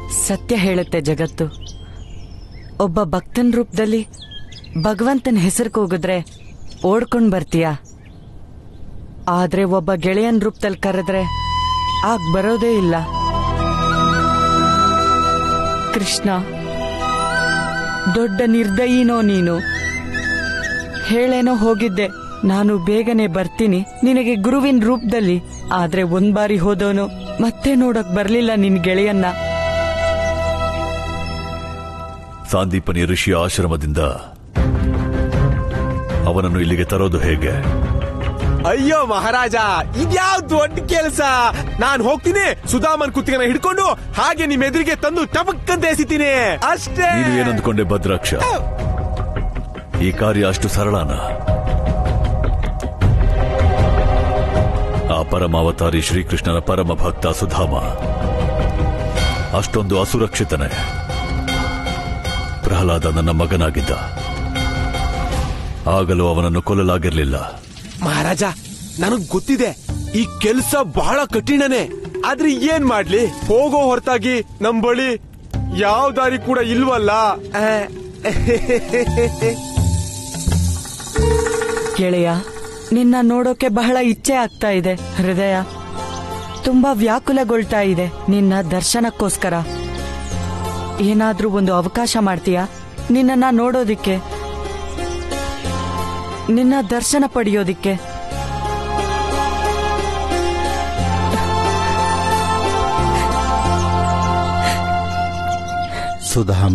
ಸತ್ಯ ಹೇಳುತ್ತೆ ಜಗತ್ತು ಒಬ್ಬ ಭಕ್ತನ ರೂಪದಲ್ಲಿ ಭಗವಂತನ ಹೆಸರು ಕೂಗಿದ್ರೆ ಓಡ್ಕೊಂಡ್ ಬರ್ತೀಯಾ ಆದ್ರೆ ಒಬ್ಬ ಗೆಳೆಯನ್ ರೂಪದಲ್ಲಿ ಕರೆದ್ರೆ ಆಗ ಬರೋದೇ ಇಲ್ಲ ಕೃಷ್ಣ ದೊಡ್ಡ ನಿರ್ದಯಿನೋ ನೀನು ಹೇಳೇನೋ ಹೋಗಿದ್ದೆ ನಾನು ಬೇಗನೆ ಬರ್ತೀನಿ ನಿನಗೆ ಗುರುವಿನ ರೂಪದಲ್ಲಿ ಆದ್ರೆ ಒಂದ್ ಬಾರಿ ಹೋದವನು ಮತ್ತೆ ನೋಡಕ್ ಬರ್ಲಿಲ್ಲ ನಿನ್ ಗೆಳೆಯನ್ನ ಸಾಂದೀಪನಿ ಋಷಿಯ ಆಶ್ರಮದಿಂದ ಅವನನ್ನು ಇಲ್ಲಿಗೆ ತರೋದು ಹೇಗೆ ಅಯ್ಯೋ ಮಹಾರಾಜ ಇದ್ಯಾವ್ ದೊಡ್ಡ ಕೆಲಸ ನಾನ್ ಹೋಗ್ತೀನಿ ಸುಧಾಮನ್ ಕುತ್ತಿಗೆನ ಹಿಡ್ಕೊಂಡು ಹಾಗೆ ನಿಮ್ ಎದುರಿಗೆ ತಂದು ಟಪಕ್ಕಂತ ಎಸಿತೀನಿ ಅಷ್ಟೇ ನೀನು ಏನಂದ್ಕೊಂಡೆ ಭದ್ರಾಕ್ಷ ಈ ಕಾರ್ಯ ಅಷ್ಟು ಸರಳನ ಆ ಪರಮಾವತಾರಿ ಶ್ರೀಕೃಷ್ಣನ ಪರಮ ಭಕ್ತ ಸುಧಾಮ ಅಷ್ಟೊಂದು ಅಸುರಕ್ಷಿತನೇ ಪ್ರಹ್ಲಾದ ನನ್ನ ಮಗನಾಗಿದ್ದ ಆಗಲೂ ಅವನನ್ನು ಕೊಲ್ಲಲಾಗಿರ್ಲಿಲ್ಲ ಮಹಾರಾಜ ನನಗ್ ಗೊತ್ತಿದೆ ಈ ಕೆಲ್ಸ ಬಹಳ ಕಠಿಣನೇ ಆದ್ರೆ ಏನ್ ಮಾಡ್ಲಿ ಹೋಗೋ ಹೊರತಾಗಿ ನಮ್ ಬಳಿ ಯಾವ ದಾರಿ ಕೂಡ ಇಲ್ವಲ್ಲ ಆ, ಗೆಳೆಯ ನಿನ್ನ ನೋಡೋಕೆ ಬಹಳ ಇಚ್ಛೆ ಆಗ್ತಾ ಇದೆ ಹೃದಯ ತುಂಬಾ ವ್ಯಾಕುಲಗೊಳ್ತಾ ಇದೆ ನಿನ್ನ ದರ್ಶನಕ್ಕೋಸ್ಕರ ಏನಾದ್ರೂ ಒಂದು ಅವಕಾಶ ಮಾಡ್ತೀಯಾ ನಿನ್ನನ್ನ ನೋಡೋದಿಕ್ಕೆ ನಿನ್ನ ದರ್ಶನ ಪಡೆಯೋದಿಕ್ಕೆ ಸುಧಾಮ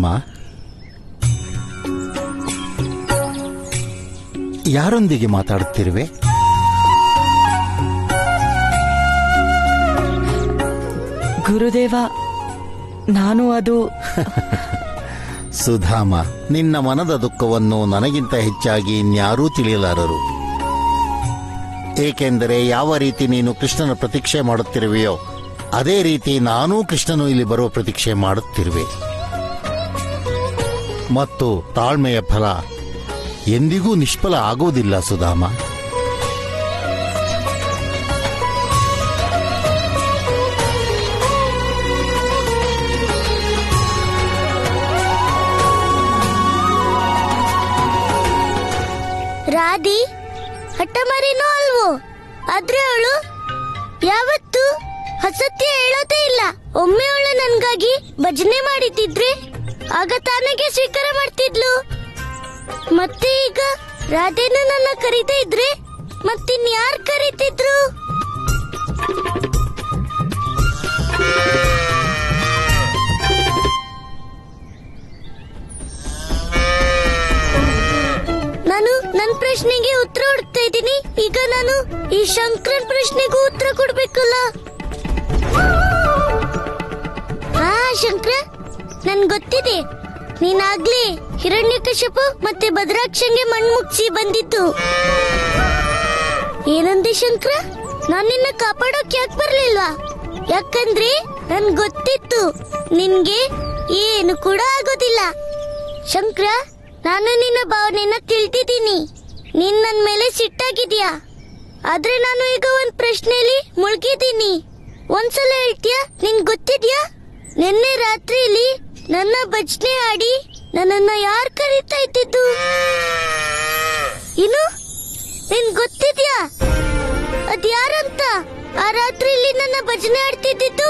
ಯಾರೊಂದಿಗೆ ಮಾತಾಡುತ್ತಿರುವೆ ಗುರುದೇವ ನಾನು ಅದು ಸುಧಾಮ ನಿನ್ನ ಮನದ ದುಃಖವನ್ನು ನನಗಿಂತ ಹೆಚ್ಚಾಗಿ ಇನ್ಯಾರೂ ತಿಳಿಯಲಾರರು ಏಕೆಂದರೆ ಯಾವ ರೀತಿ ನೀನು ಕೃಷ್ಣನ ಪ್ರತೀಕ್ಷೆ ಮಾಡುತ್ತಿರುವೆಯೋ ಅದೇ ರೀತಿ ನಾನೂ ಕೃಷ್ಣನು ಇಲ್ಲಿ ಬರುವ ಪ್ರತೀಕ್ಷೆ ಮಾಡುತ್ತಿರುವೆ ಮತ್ತು ತಾಳ್ಮೆಯ ಫಲ ಎಂದಿಗೂ ನಿಷ್ಫಲ ಆಗುವುದಿಲ್ಲ ಸುಧಾಮ ರಾಧಿ ಹಠಮಾರಿನೋ ಅಲ್ವೋ ಆದ್ರೆ ಅವಳು ಯಾವತ್ತು ಅಸತ್ಯ ಹೇಳೋದೇ ಇಲ್ಲ ಒಮ್ಮೆ ಅವಳು ನನ್ಗಾಗಿ ಭಜನೆ ಮಾಡಿದ್ದಿದ್ರೆ ಆಗ ತಾನಾಗೆ ಸ್ವೀಕಾರ ಮಾಡ್ತಿದ್ಲು ಮತ್ತೆ ಈಗ ರಾಧೆನ ನನ್ನ ಕರೀತಾ ಇದ್ರೆ ಮತ್ತಿನ್ಯಾರ್ ಕರೀತಿದ್ರು ನಾನು ನನ್ನ ಪ್ರಶ್ನೆಗೆ ಉತ್ತರ ಹುಡುಕ್ತಾ ಇದ್ದೀನಿ ಈಗ ನಾನು ಈ ಶಂಕರನ್ ಪ್ರಶ್ನೆಗೂ ಉತ್ತರ ಕೊಡ್ಬೇಕಲ್ಲ ಹಾ ಶಂಕರ ನನ್ ಗೊತ್ತಿದೆ ನೀನಾಗ್ಲೇ ಹಿರಣ್ಯಕಶಿಪು ಮತ್ತೆ ಭದ್ರಾಕ್ಷಂಗೆ ಮಣ್ಣು ಮುಗ್ಸಿ ಬಂದಿದ್ದು ಏನಂದೆ ಶಂಕರ ನಾನ್ ನಿನ್ನ ಕಾಪಾಡೋಕ್ ಯಾಕೆ ಬರ್ಲಿಲ್ವಾ ಯಾಕಂದ್ರೆ ನನ್ ಗೊತ್ತಿತ್ತು ನಿನ್ಗೆ ಏನು ಕೂಡ ಆಗೋದಿಲ್ಲ ಶಂಕರ ನಾನು ನಿನ್ನ ಭಾವನೆನ ತಿಳ್ತಿದ್ದೀನಿ ನೀನ್ ನನ್ ಮೇಲೆ ಸಿಟ್ಟಾಗಿದ್ಯಾ ಆದ್ರೆ ನಾನು ಈಗ ಒಂದ್ ಪ್ರಶ್ನೆಯಲ್ಲಿ ಮುಳುಗಿದ್ದೀನಿ ಒಂದ್ಸಲ ಹೇಳ್ತೀಯಾ ನಿನ್ ಗೊತ್ತಿದ್ಯಾ ನಿನ್ನೆ ರಾತ್ರಿಲಿ ನನ್ನ ಭಜನೆ ಆಡಿ ನನ್ನನ್ನ ಯಾರ್ ಕರೀತಾ ಇದ್ದಿದ್ದು ಇನ್ನು ನಿನ್ ಗೊತ್ತಿದ್ಯಾ ಅದ್ಯಾರಂತ ಆ ರಾತ್ರಿಲಿ ನನ್ನ ಭಜನೆ ಆಡ್ತಿದ್ದಿದ್ದು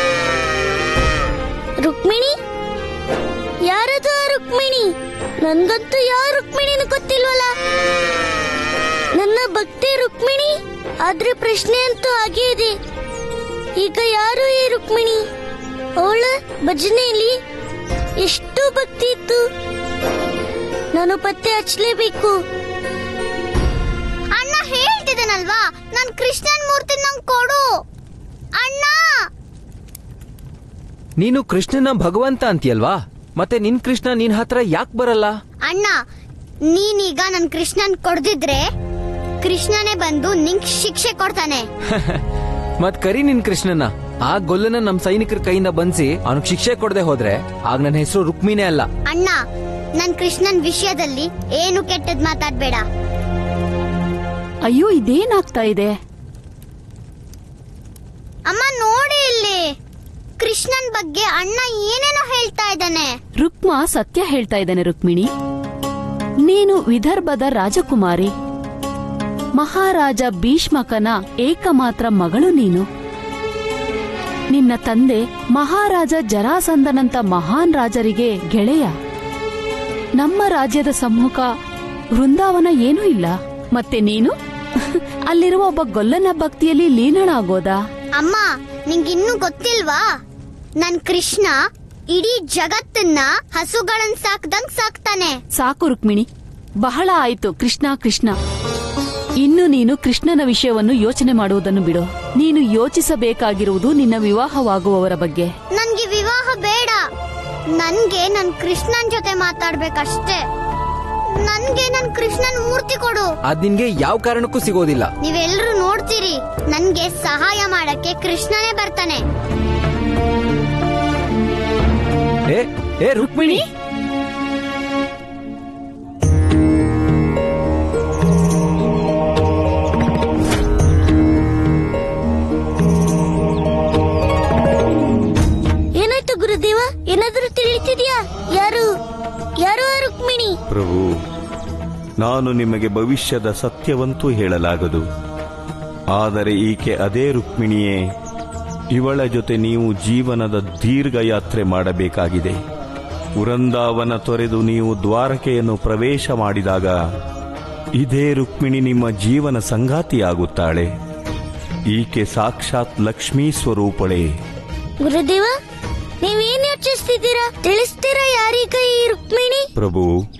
ರುಕ್ಮಿಣಿ ಯಾರದು ಆ ರುಕ್ಮಿಣಿ ನನ್ಗಂತೂ ಯಾವ ರುಕ್ಮಿಣಿನೂ ಗೊತ್ತಿಲ್ವಲ್ಲ ನನ್ನ ಭಕ್ತಿ ರುಕ್ಮಿಣಿ ಆದ್ರೆ ಪ್ರಶ್ನೆ ಅಂತೂ ಹಾಗೇ ಇದೆ ಈಗ ಯಾರು ಈ ರುಕ್ಮಿಣಿ ಅವಳ ಭಜನೆಯಲ್ಲಿ ಎಷ್ಟು ಭಕ್ತಿ ಇತ್ತು ನಾನು ಪತ್ತೆ ಹಚ್ಚಲೇಬೇಕು ಅಣ್ಣ ಹೇಳ್ತಿದ್ದಾನಲ್ವಾ ನನ್ ಕೃಷ್ಣನ್ ಮೂರ್ತಿ ನಂಗೆ ಕೊಡು ಅಣ್ಣ ನೀನು ಕೃಷ್ಣನ ಭಗವಂತ ಅಂತೀಯಲ್ವಾ ಮತ್ತೆ ನಿನ್ ಕೃಷ್ಣ ನಿನ್ ಹತ್ರ ಯಾಕೆ ಬರಲ್ಲ ಅಣ್ಣ ನೀನೀಗ ನನ್ ಕೃಷ್ಣನ್ ಕೊಡ್ದಿದ್ರೆ ಕೃಷ್ಣನೇ ಬಂದು ನಿಂಗ್ ಶಿಕ್ಷೆ ಕೊಡ್ತಾನೆ ಮತ್ ಕರಿ ನಿನ್ ಕೃಷ್ಣನ ಆ ಗೊಲ್ಲನ ನಮ್ ಸೈನಿಕರ ಕೈಯಿಂದ ಬಂದ್ಸಿ ಅವನಿಗೆ ಶಿಕ್ಷೆ ಕೊಡದೆ ಹೋದ್ರೆ ಆಗ ನನ್ನ ಹೆಸರು ರುಕ್ಮಿನೇ ಅಲ್ಲ ಅಣ್ಣ ನನ್ ಕೃಷ್ಣನ್ ವಿಷಯದಲ್ಲಿ ಏನು ಕೆಟ್ಟದ್ ಮಾತಾಡ್ಬೇಡ ಅಯ್ಯೋ ಇದೇನಾಗ್ತಾ ಇದೆ ಅಮ್ಮ ನೋಡಿ ಇಲ್ಲಿ ಕೃಷ್ಣನ್ ಬಗ್ಗೆ ಅಣ್ಣ ಏನೇನೋ ಹೇಳ್ತಾ ಇದ್ದಾನೆ ರುಕ್ಮ ಸತ್ಯ ಹೇಳ್ತಾ ಇದ್ದಾನೆ ರುಕ್ಮಿಣಿ ನೀನು ವಿದರ್ಭದ ರಾಜಕುಮಾರಿ ಮಹಾರಾಜ ಭೀಷ್ಮಕನ ಏಕಮಾತ್ರ ಮಗಳು ನೀನು ನಿನ್ನ ತಂದೆ ಮಹಾರಾಜ ಜರಾಸಂದನಂತ ಮಹಾನ್ ರಾಜರಿಗೆ ಗೆಳೆಯ ನಮ್ಮ ರಾಜ್ಯದ ಸಮ್ಮುಖ ವೃಂದಾವನ ಏನೂ ಇಲ್ಲ ಮತ್ತೆ ನೀನು ಅಲ್ಲಿರುವ ಒಬ್ಬ ಗೊಲ್ಲನ ಭಕ್ತಿಯಲ್ಲಿ ಲೀನಳಾಗೋದಾ ಅಮ್ಮ ನಿಂಗಿನ್ನೂ ಗೊತ್ತಿಲ್ವಾ ನನ್ ಕೃಷ್ಣ ಇಡೀ ಜಗತ್ತನ್ನ ಹಸುಗಳನ್ ಸಾಕ್ದಂಗ್ ಸಾಕ್ತಾನೆ ಸಾಕು ರುಕ್ಮಿಣಿ ಬಹಳ ಆಯ್ತು ಕೃಷ್ಣ ಕೃಷ್ಣ ಇನ್ನು ನೀನು ಕೃಷ್ಣನ ವಿಷಯವನ್ನು ಯೋಚನೆ ಮಾಡುವುದನ್ನು ಬಿಡು ನೀನು ಯೋಚಿಸಬೇಕಾಗಿರುವುದು ನಿನ್ನ ವಿವಾಹವಾಗುವವರ ಬಗ್ಗೆ ನನ್ಗೆ ವಿವಾಹ ಬೇಡ ನನ್ಗೆ ನನ್ ಕೃಷ್ಣನ್ ಜೊತೆ ಮಾತಾಡ್ಬೇಕಷ್ಟೇ ನನ್ಗೆ ನನ್ ಕೃಷ್ಣನ್ ಮೂರ್ತಿ ಕೊಡು ಅದ್ ನಿನ್ಗೆ ಯಾವ ಕಾರಣಕ್ಕೂ ಸಿಗೋದಿಲ್ಲ ನೀವೆಲ್ರೂ ನೋಡ್ತೀರಿ ನನ್ಗೆ ಸಹಾಯ ಮಾಡಕ್ಕೆ ಕೃಷ್ಣನೇ ಬರ್ತಾನೆ ಏ ಏ ರುಕ್ಮಿಣಿ ಏನಾಯ್ತು ಗುರುದೇವ ಏನಾದ್ರೂ ತಿಳಿತಿದ್ಯಾ ಯಾರು ಯಾರು ಆ ರುಕ್ಮಿಣಿ ಪ್ರಭು ನಾನು ನಿಮಗೆ ಭವಿಷ್ಯದ ಸತ್ಯವಂತೂ ಹೇಳಲಾಗದು ಆದರೆ ಈಕೆ ಅದೇ ರುಕ್ಮಿಣಿಯೇ ಇವಳ ಜೊತೆ ನೀವು ಜೀವನದ ದೀರ್ಘ ಯಾತ್ರೆ ಮಾಡಬೇಕಾಗಿದೆ ವೃಂದಾವನ ತೊರೆದು ನೀವು ದ್ವಾರಕೆಯನ್ನು ಪ್ರವೇಶ ಮಾಡಿದಾಗ ಇದೇ ರುಕ್ಮಿಣಿ ನಿಮ್ಮ ಜೀವನ ಸಂಗಾತಿಯಾಗುತ್ತಾಳೆ ಈಕೆ ಸಾಕ್ಷಾತ್ ಲಕ್ಷ್ಮೀ ಸ್ವರೂಪಳೇ ಗುರುದೇವ ನೀವೇನ್ ಯೋಚಿಸ್ತಿದ್ದೀರಾ ತಿಳಿಸ್ತೀರಾ ಯಾರೀಗ ಈ ರುಕ್ಮಿಣಿ ಪ್ರಭು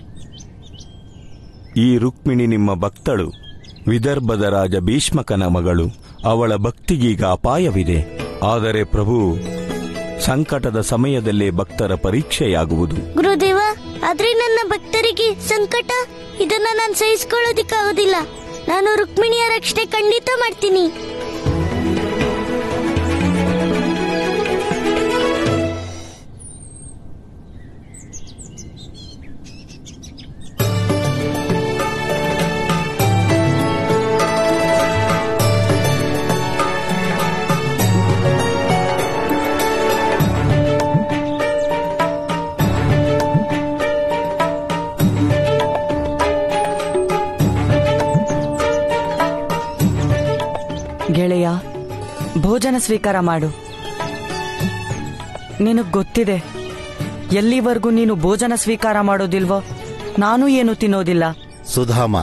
ಈ ರುಕ್ಮಿಣಿ ನಿಮ್ಮ ಭಕ್ತಳು ವಿದರ್ಭದ ರಾಜ ಭೀಷ್ಮಕನ ಮಗಳು ಅವಳ ಭಕ್ತಿಗೀಗ ಅಪಾಯವಿದೆ ಆದರೆ ಪ್ರಭು ಸಂಕಟದ ಸಮಯದಲ್ಲೇ ಭಕ್ತರ ಪರೀಕ್ಷೆಯಾಗುವುದು ಗುರುದೇವ ಆದ್ರೆ ನನ್ನ ಭಕ್ತರಿಗೆ ಸಂಕಟ ಇದನ್ನ ನಾನು ಸಹಿಸ್ಕೊಳ್ಳೋದಿಕ್ಕಾಗೋದಿಲ್ಲ ನಾನು ರುಕ್ಮಿಣಿಯ ರಕ್ಷಣೆ ಖಂಡಿತ ಮಾಡ್ತೀನಿ ಗೆಳೆಯ ಭೋಜನ ಸ್ವೀಕಾರ ಮಾಡು ನಿನಗ್ ಗೊತ್ತಿದೆ ಎಲ್ಲಿವರೆಗೂ ನೀನು ಭೋಜನ ಸ್ವೀಕಾರ ಮಾಡೋದಿಲ್ವೋ ನಾನು ಏನು ತಿನ್ನೋದಿಲ್ಲ ಸುಧಾಮ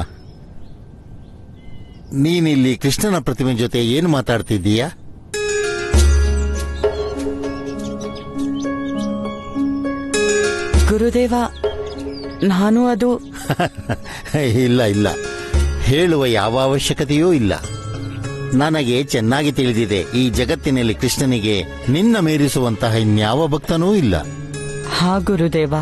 ನೀನಿಲ್ಲಿ ಕೃಷ್ಣನ ಪ್ರತಿಮೆ ಜೊತೆ ಏನು ಮಾತಾಡ್ತಿದ್ದೀಯಾ ಗುರುದೇವ ನಾನು ಅದು ಇಲ್ಲ ಇಲ್ಲ ಹೇಳುವ ಯಾವ ಅವಶ್ಯಕತೆಯೂ ಇಲ್ಲ ನನಗೆ ಚೆನ್ನಾಗಿ ತಿಳಿದಿದೆ ಈ ಜಗತ್ತಿನಲ್ಲಿ ಕೃಷ್ಣನಿಗೆ ನಿನ್ನ ಮೀರಿಸುವಂತಹ ಇನ್ಯಾವ ಭಕ್ತನೂ ಇಲ್ಲ ಹಾ ಗುರುದೇವ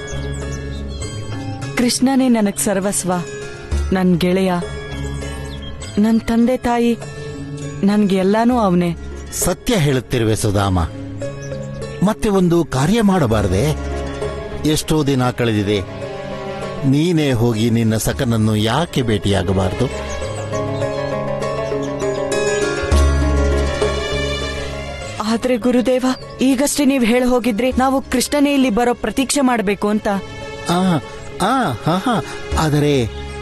ಕೃಷ್ಣನೇ ನನಗ್ ಸರ್ವಸ್ವ ನನ್ ಗೆಳೆಯ ನನ್ ತಂದೆ ತಾಯಿ ನನ್ಗೆ ಎಲ್ಲಾನು ಅವನೇ ಸತ್ಯ ಹೇಳುತ್ತಿರುವೆ ಸುಧಾಮ ಮತ್ತೆ ಒಂದು ಕಾರ್ಯ ಮಾಡಬಾರದೆ ಎಷ್ಟೋ ದಿನ ಕಳೆದಿದೆ ನೀನೇ ಹೋಗಿ ನಿನ್ನ ಸಖನನ್ನು ಯಾಕೆ ಭೇಟಿಯಾಗಬಾರದು ಆದ್ರೆ ಗುರುದೇವ ಈಗಷ್ಟೇ ನೀವ್ ಹೇಳ ಹೋಗಿದ್ರಿ ನಾವು ಕೃಷ್ಣನೇ ಇಲ್ಲಿ ಬರೋ ಪ್ರತೀಕ್ಷೆ ಮಾಡ್ಬೇಕು ಅಂತ ಆ ಆ ಹಾ ಹಾ ಆದರೆ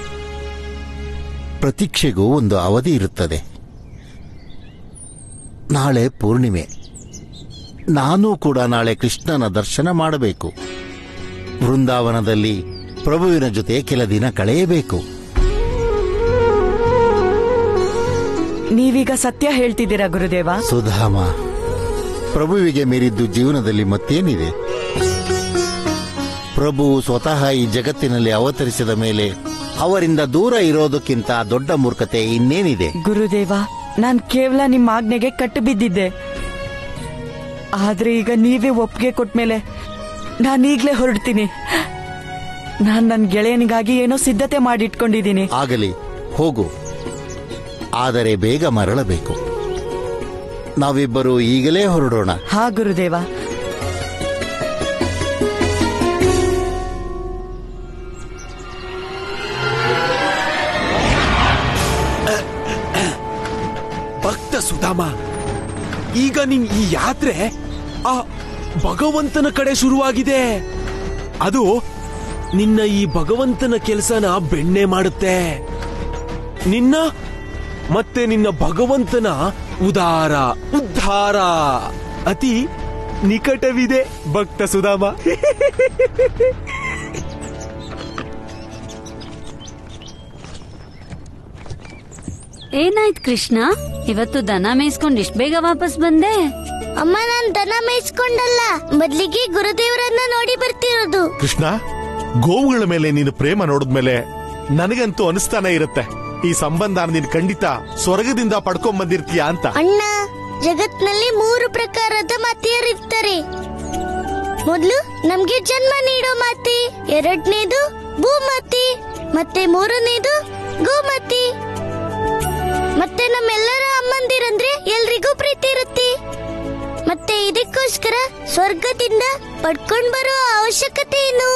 ಪ್ರತೀಕ್ಷೆಗೂ ಒಂದು ಅವಧಿ ಇರುತ್ತದೆ ನಾಳೆ ಪೂರ್ಣಿಮೆ ನಾನೂ ಕೂಡ ನಾಳೆ ಕೃಷ್ಣನ ದರ್ಶನ ಮಾಡಬೇಕು ವೃಂದಾವನದಲ್ಲಿ ಪ್ರಭುವಿನ ಜೊತೆ ಕೆಲ ದಿನ ಕಳೆಯಬೇಕು ನೀವೀಗ ಸತ್ಯ ಹೇಳ್ತಿದ್ದೀರಾ ಗುರುದೇವ ಸುಧಾಮ ಪ್ರಭುವಿಗೆ ಮೀರಿದ್ದು ಜೀವನದಲ್ಲಿ ಮತ್ತೇನಿದೆ ಪ್ರಭು ಸ್ವತಃ ಈ ಜಗತ್ತಿನಲ್ಲಿ ಅವತರಿಸಿದ ಮೇಲೆ ಅವರಿಂದ ದೂರ ಇರೋದಕ್ಕಿಂತ ದೊಡ್ಡ ಮೂರ್ಖತೆ ಇನ್ನೇನಿದೆ ಗುರುದೇವ ನಾನ್ ಕೇವಲ ನಿಮ್ಮ ಆಜ್ಞೆಗೆ ಕಟ್ಟು ಬಿದ್ದಿದ್ದೆ ಆದ್ರೆ ಈಗ ನೀವೇ ಒಪ್ಪಿಗೆ ಕೊಟ್ಮೇಲೆ ನಾನು ಈಗ್ಲೇ ಹೊರಡ್ತೀನಿ ನಾನ್ ನನ್ ಗೆಳೆಯನಿಗಾಗಿ ಏನೋ ಸಿದ್ಧತೆ ಮಾಡಿಟ್ಕೊಂಡಿದ್ದೀನಿ ಆಗಲಿ ಹೋಗು ಆದರೆ ಬೇಗ ಮರಳಬೇಕು ನಾವಿಬ್ಬರು ಈಗಲೇ ಹೊರಡೋಣ ಹಾ ಗುರುದೇವ ಭಕ್ತ ಸುಧಾಮ ಈಗ ನಿನ್ ಈ ಯಾತ್ರೆ ಆ ಭಗವಂತನ ಕಡೆ ಶುರುವಾಗಿದೆ ಅದು ನಿನ್ನ ಈ ಭಗವಂತನ ಕೆಲಸನ ಬೆಣ್ಣೆ ಮಾಡುತ್ತೆ ನಿನ್ನ ಮತ್ತೆ ನಿನ್ನ ಭಗವಂತನ ಉದಾರ ಉದ್ಧಾರ ಅತಿ ನಿಕಟವಿದೆ ಭಕ್ತ ಸುಧಾಮ ಏನಾಯ್ತು ಕೃಷ್ಣ ಇವತ್ತು ದನ ಮೇಯಿಸ್ಕೊಂಡು ಇಷ್ಟ ಬೇಗ ವಾಪಸ್ ಬಂದೆ ಅಮ್ಮ ನಾನ್ ದನ ಮೇಯಿಸ್ಕೊಂಡಲ್ಲ ಬದ್ಲಿಗೆ ಗುರುದೇವರನ್ನ ನೋಡಿ ಬರ್ತಿರೋದು ಕೃಷ್ಣ ಗೋವುಗಳ ಮೇಲೆ ನೀನು ಪ್ರೇಮ ನೋಡಿದ್ಮೇಲೆ ನನಗಂತೂ ಅನಿಸ್ತಾನೆ ಇರುತ್ತೆ ಈ ಸಂಬಂಧ ನೀನು ಖಂಡಿತ ಸ್ವರ್ಗದಿಂದ ಪಡ್ಕೊಂಡ್ ಬಂದಿರ್ತೀಯ ಅಂತ ಅಣ್ಣ ಜಗತ್ನಲ್ಲಿ ಮೂರು ಪ್ರಕಾರದ ಮಾತೆಯರಿರ್ತಾರೆ ಮೊದಲು ನಮ್ಗೆ ಜನ್ಮ ನೀಡೋ ಮಾತೆ ಎರಡನೇದು ಭೂಮಾತೆ ಮತ್ತೆ ಮೂರನೇದು ಗೋಮಾತೆ ಮತ್ತೆ ನಮ್ಮೆಲ್ಲರ ಅಮ್ಮಂದಿರಂದ್ರೆ ಎಲ್ರಿಗೂ ಪ್ರೀತಿ ಇರುತ್ತೆ ಮತ್ತೆ ಇದಕ್ಕೋಸ್ಕರ ಸ್ವರ್ಗದಿಂದ ಪಡ್ಕೊಂಡ್ ಬರೋ ಅವಶ್ಯಕತೆ ಏನು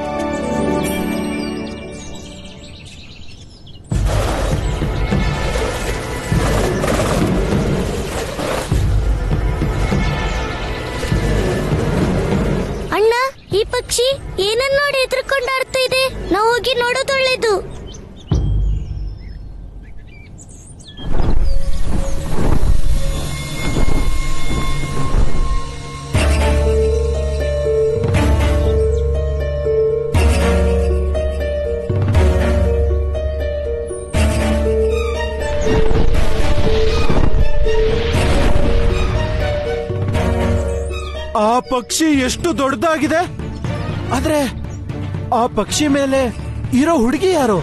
ಅಣ್ಣ ಈ ಪಕ್ಷಿ ಏನನ್ನ ನೋಡಿ ಎದ್ರಕೊಂಡಾಡ್ತಾ ಇದೆ ನಾವು ಹೋಗಿ ನೋಡೋದು ಒಳ್ಳೇದು ಆ ಪಕ್ಷಿ ಎಷ್ಟು ದೊಡ್ಡದಾಗಿದೆ ಆದ್ರೆ ಆ ಪಕ್ಷಿ ಮೇಲೆ ಇರೋ ಹುಡುಗಿ ಯಾರು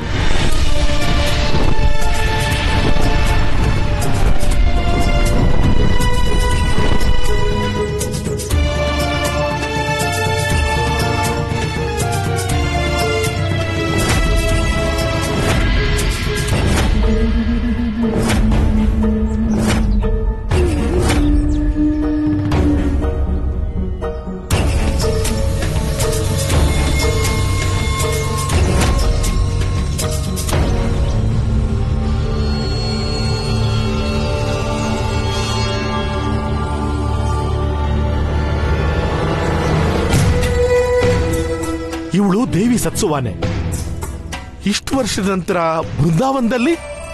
ಇವಳು ದೇವಿ ಸತ್ಸುವಾನೆ ಇಷ್ಟು ವರ್ಷದ ನಂತರ ಬೃಂದಾವನದಲ್ಲಿ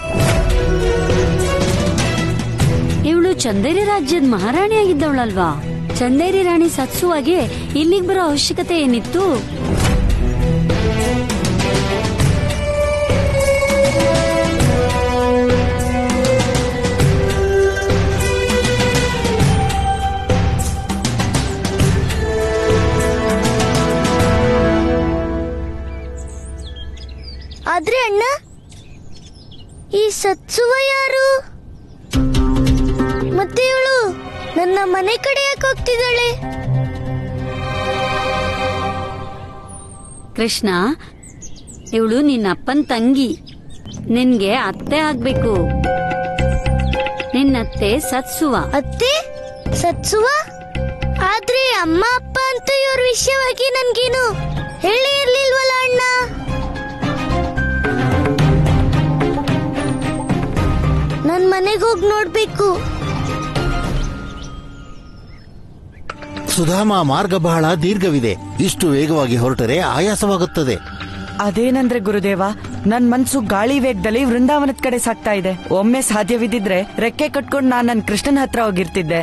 ಇವಳು ಚಂದೇರಿ ರಾಜ್ಯದ ಮಹಾರಾಣಿ ಆಗಿದ್ದವಳಲ್ವಾ ಚಂದೇರಿ ರಾಣಿ ಸತ್ಸುವಾಗೆ ಇಲ್ಲಿಗೆ ಬರೋ ಅವಶ್ಯಕತೆ ಏನಿತ್ತು ಆದ್ರೆ ಅಣ್ಣ ಈ ಸತ್ಸುವ ಯಾರು ಮತ್ತೆ ಇವಳು ನನ್ನ ಮನೆ ಕಡೆ ಯಾಕೆ ಹೋಗ್ತಿದ್ದಾಳೆ ಕೃಷ್ಣ ಇವಳು ನಿನ್ನ ಅಪ್ಪನ್ ತಂಗಿ ನಿನ್ಗೆ ಅತ್ತೆ ಆಗ್ಬೇಕು ನಿನ್ನತ್ತೆ ಸತ್ಸುವ ಅತ್ತೆ ಸತ್ಸುವ ಆದ್ರೆ ಅಮ್ಮ ಅಪ್ಪ ಅಂತ ಇವ್ರ ವಿಷಯವಾಗಿ ನನ್ಗೇನು ಹೇಳಿ ಇರ್ಲಿಲ್ವಲ್ಲ ಅಣ್ಣ ನನ್ ಮನೆಗೆ ಹೋಗಿ ನೋಡ್ಬೇಕು ಸುಧಾಮ ಮಾರ್ಗ ಬಹಳ ದೀರ್ಘವಿದೆ ಇಷ್ಟು ವೇಗವಾಗಿ ಹೊರಟರೆ ಆಯಾಸವಾಗುತ್ತದೆ ಅದೇನಂದ್ರೆ ಗುರುದೇವ ನನ್ ಮನ್ಸು ಗಾಳಿ ವೇಗದಲ್ಲಿ ವೃಂದಾವನದ ಕಡೆ ಸಾಕ್ತಾ ಇದೆ ಒಮ್ಮೆ ಸಾಧ್ಯವಿದ್ದಿದ್ರೆ ರೆಕ್ಕೆ ಕಟ್ಕೊಂಡು ನಾನ್ ನನ್ ಕೃಷ್ಣನ ಹತ್ರ ಹೋಗಿರ್ತಿದ್ದೆ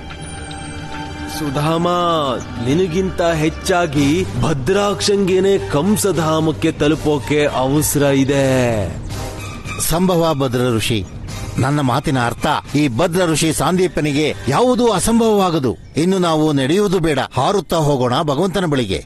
ಸುಧಾಮ ನಿನಗಿಂತ ಹೆಚ್ಚಾಗಿ ಭದ್ರಾಕ್ಷಂಗೇನೆ ಕಂಸಧಾಮಕ್ಕೆ ತಲುಪೋಕೆ ಅವಸರ ಇದೆ ಸಂಭವ ಭದ್ರ ಋಷಿ ನನ್ನ ಮಾತಿನ ಅರ್ಥ ಈ ಭದ್ರ ಋಷಿ ಸಾಂದೀಪನಿಗೆ ಯಾವುದೂ ಅಸಂಭವವಾಗದು ಇನ್ನು ನಾವು ನಡೆಯುವುದು ಬೇಡ ಹಾರುತ್ತಾ ಹೋಗೋಣ ಭಗವಂತನ ಬಳಿಗೆ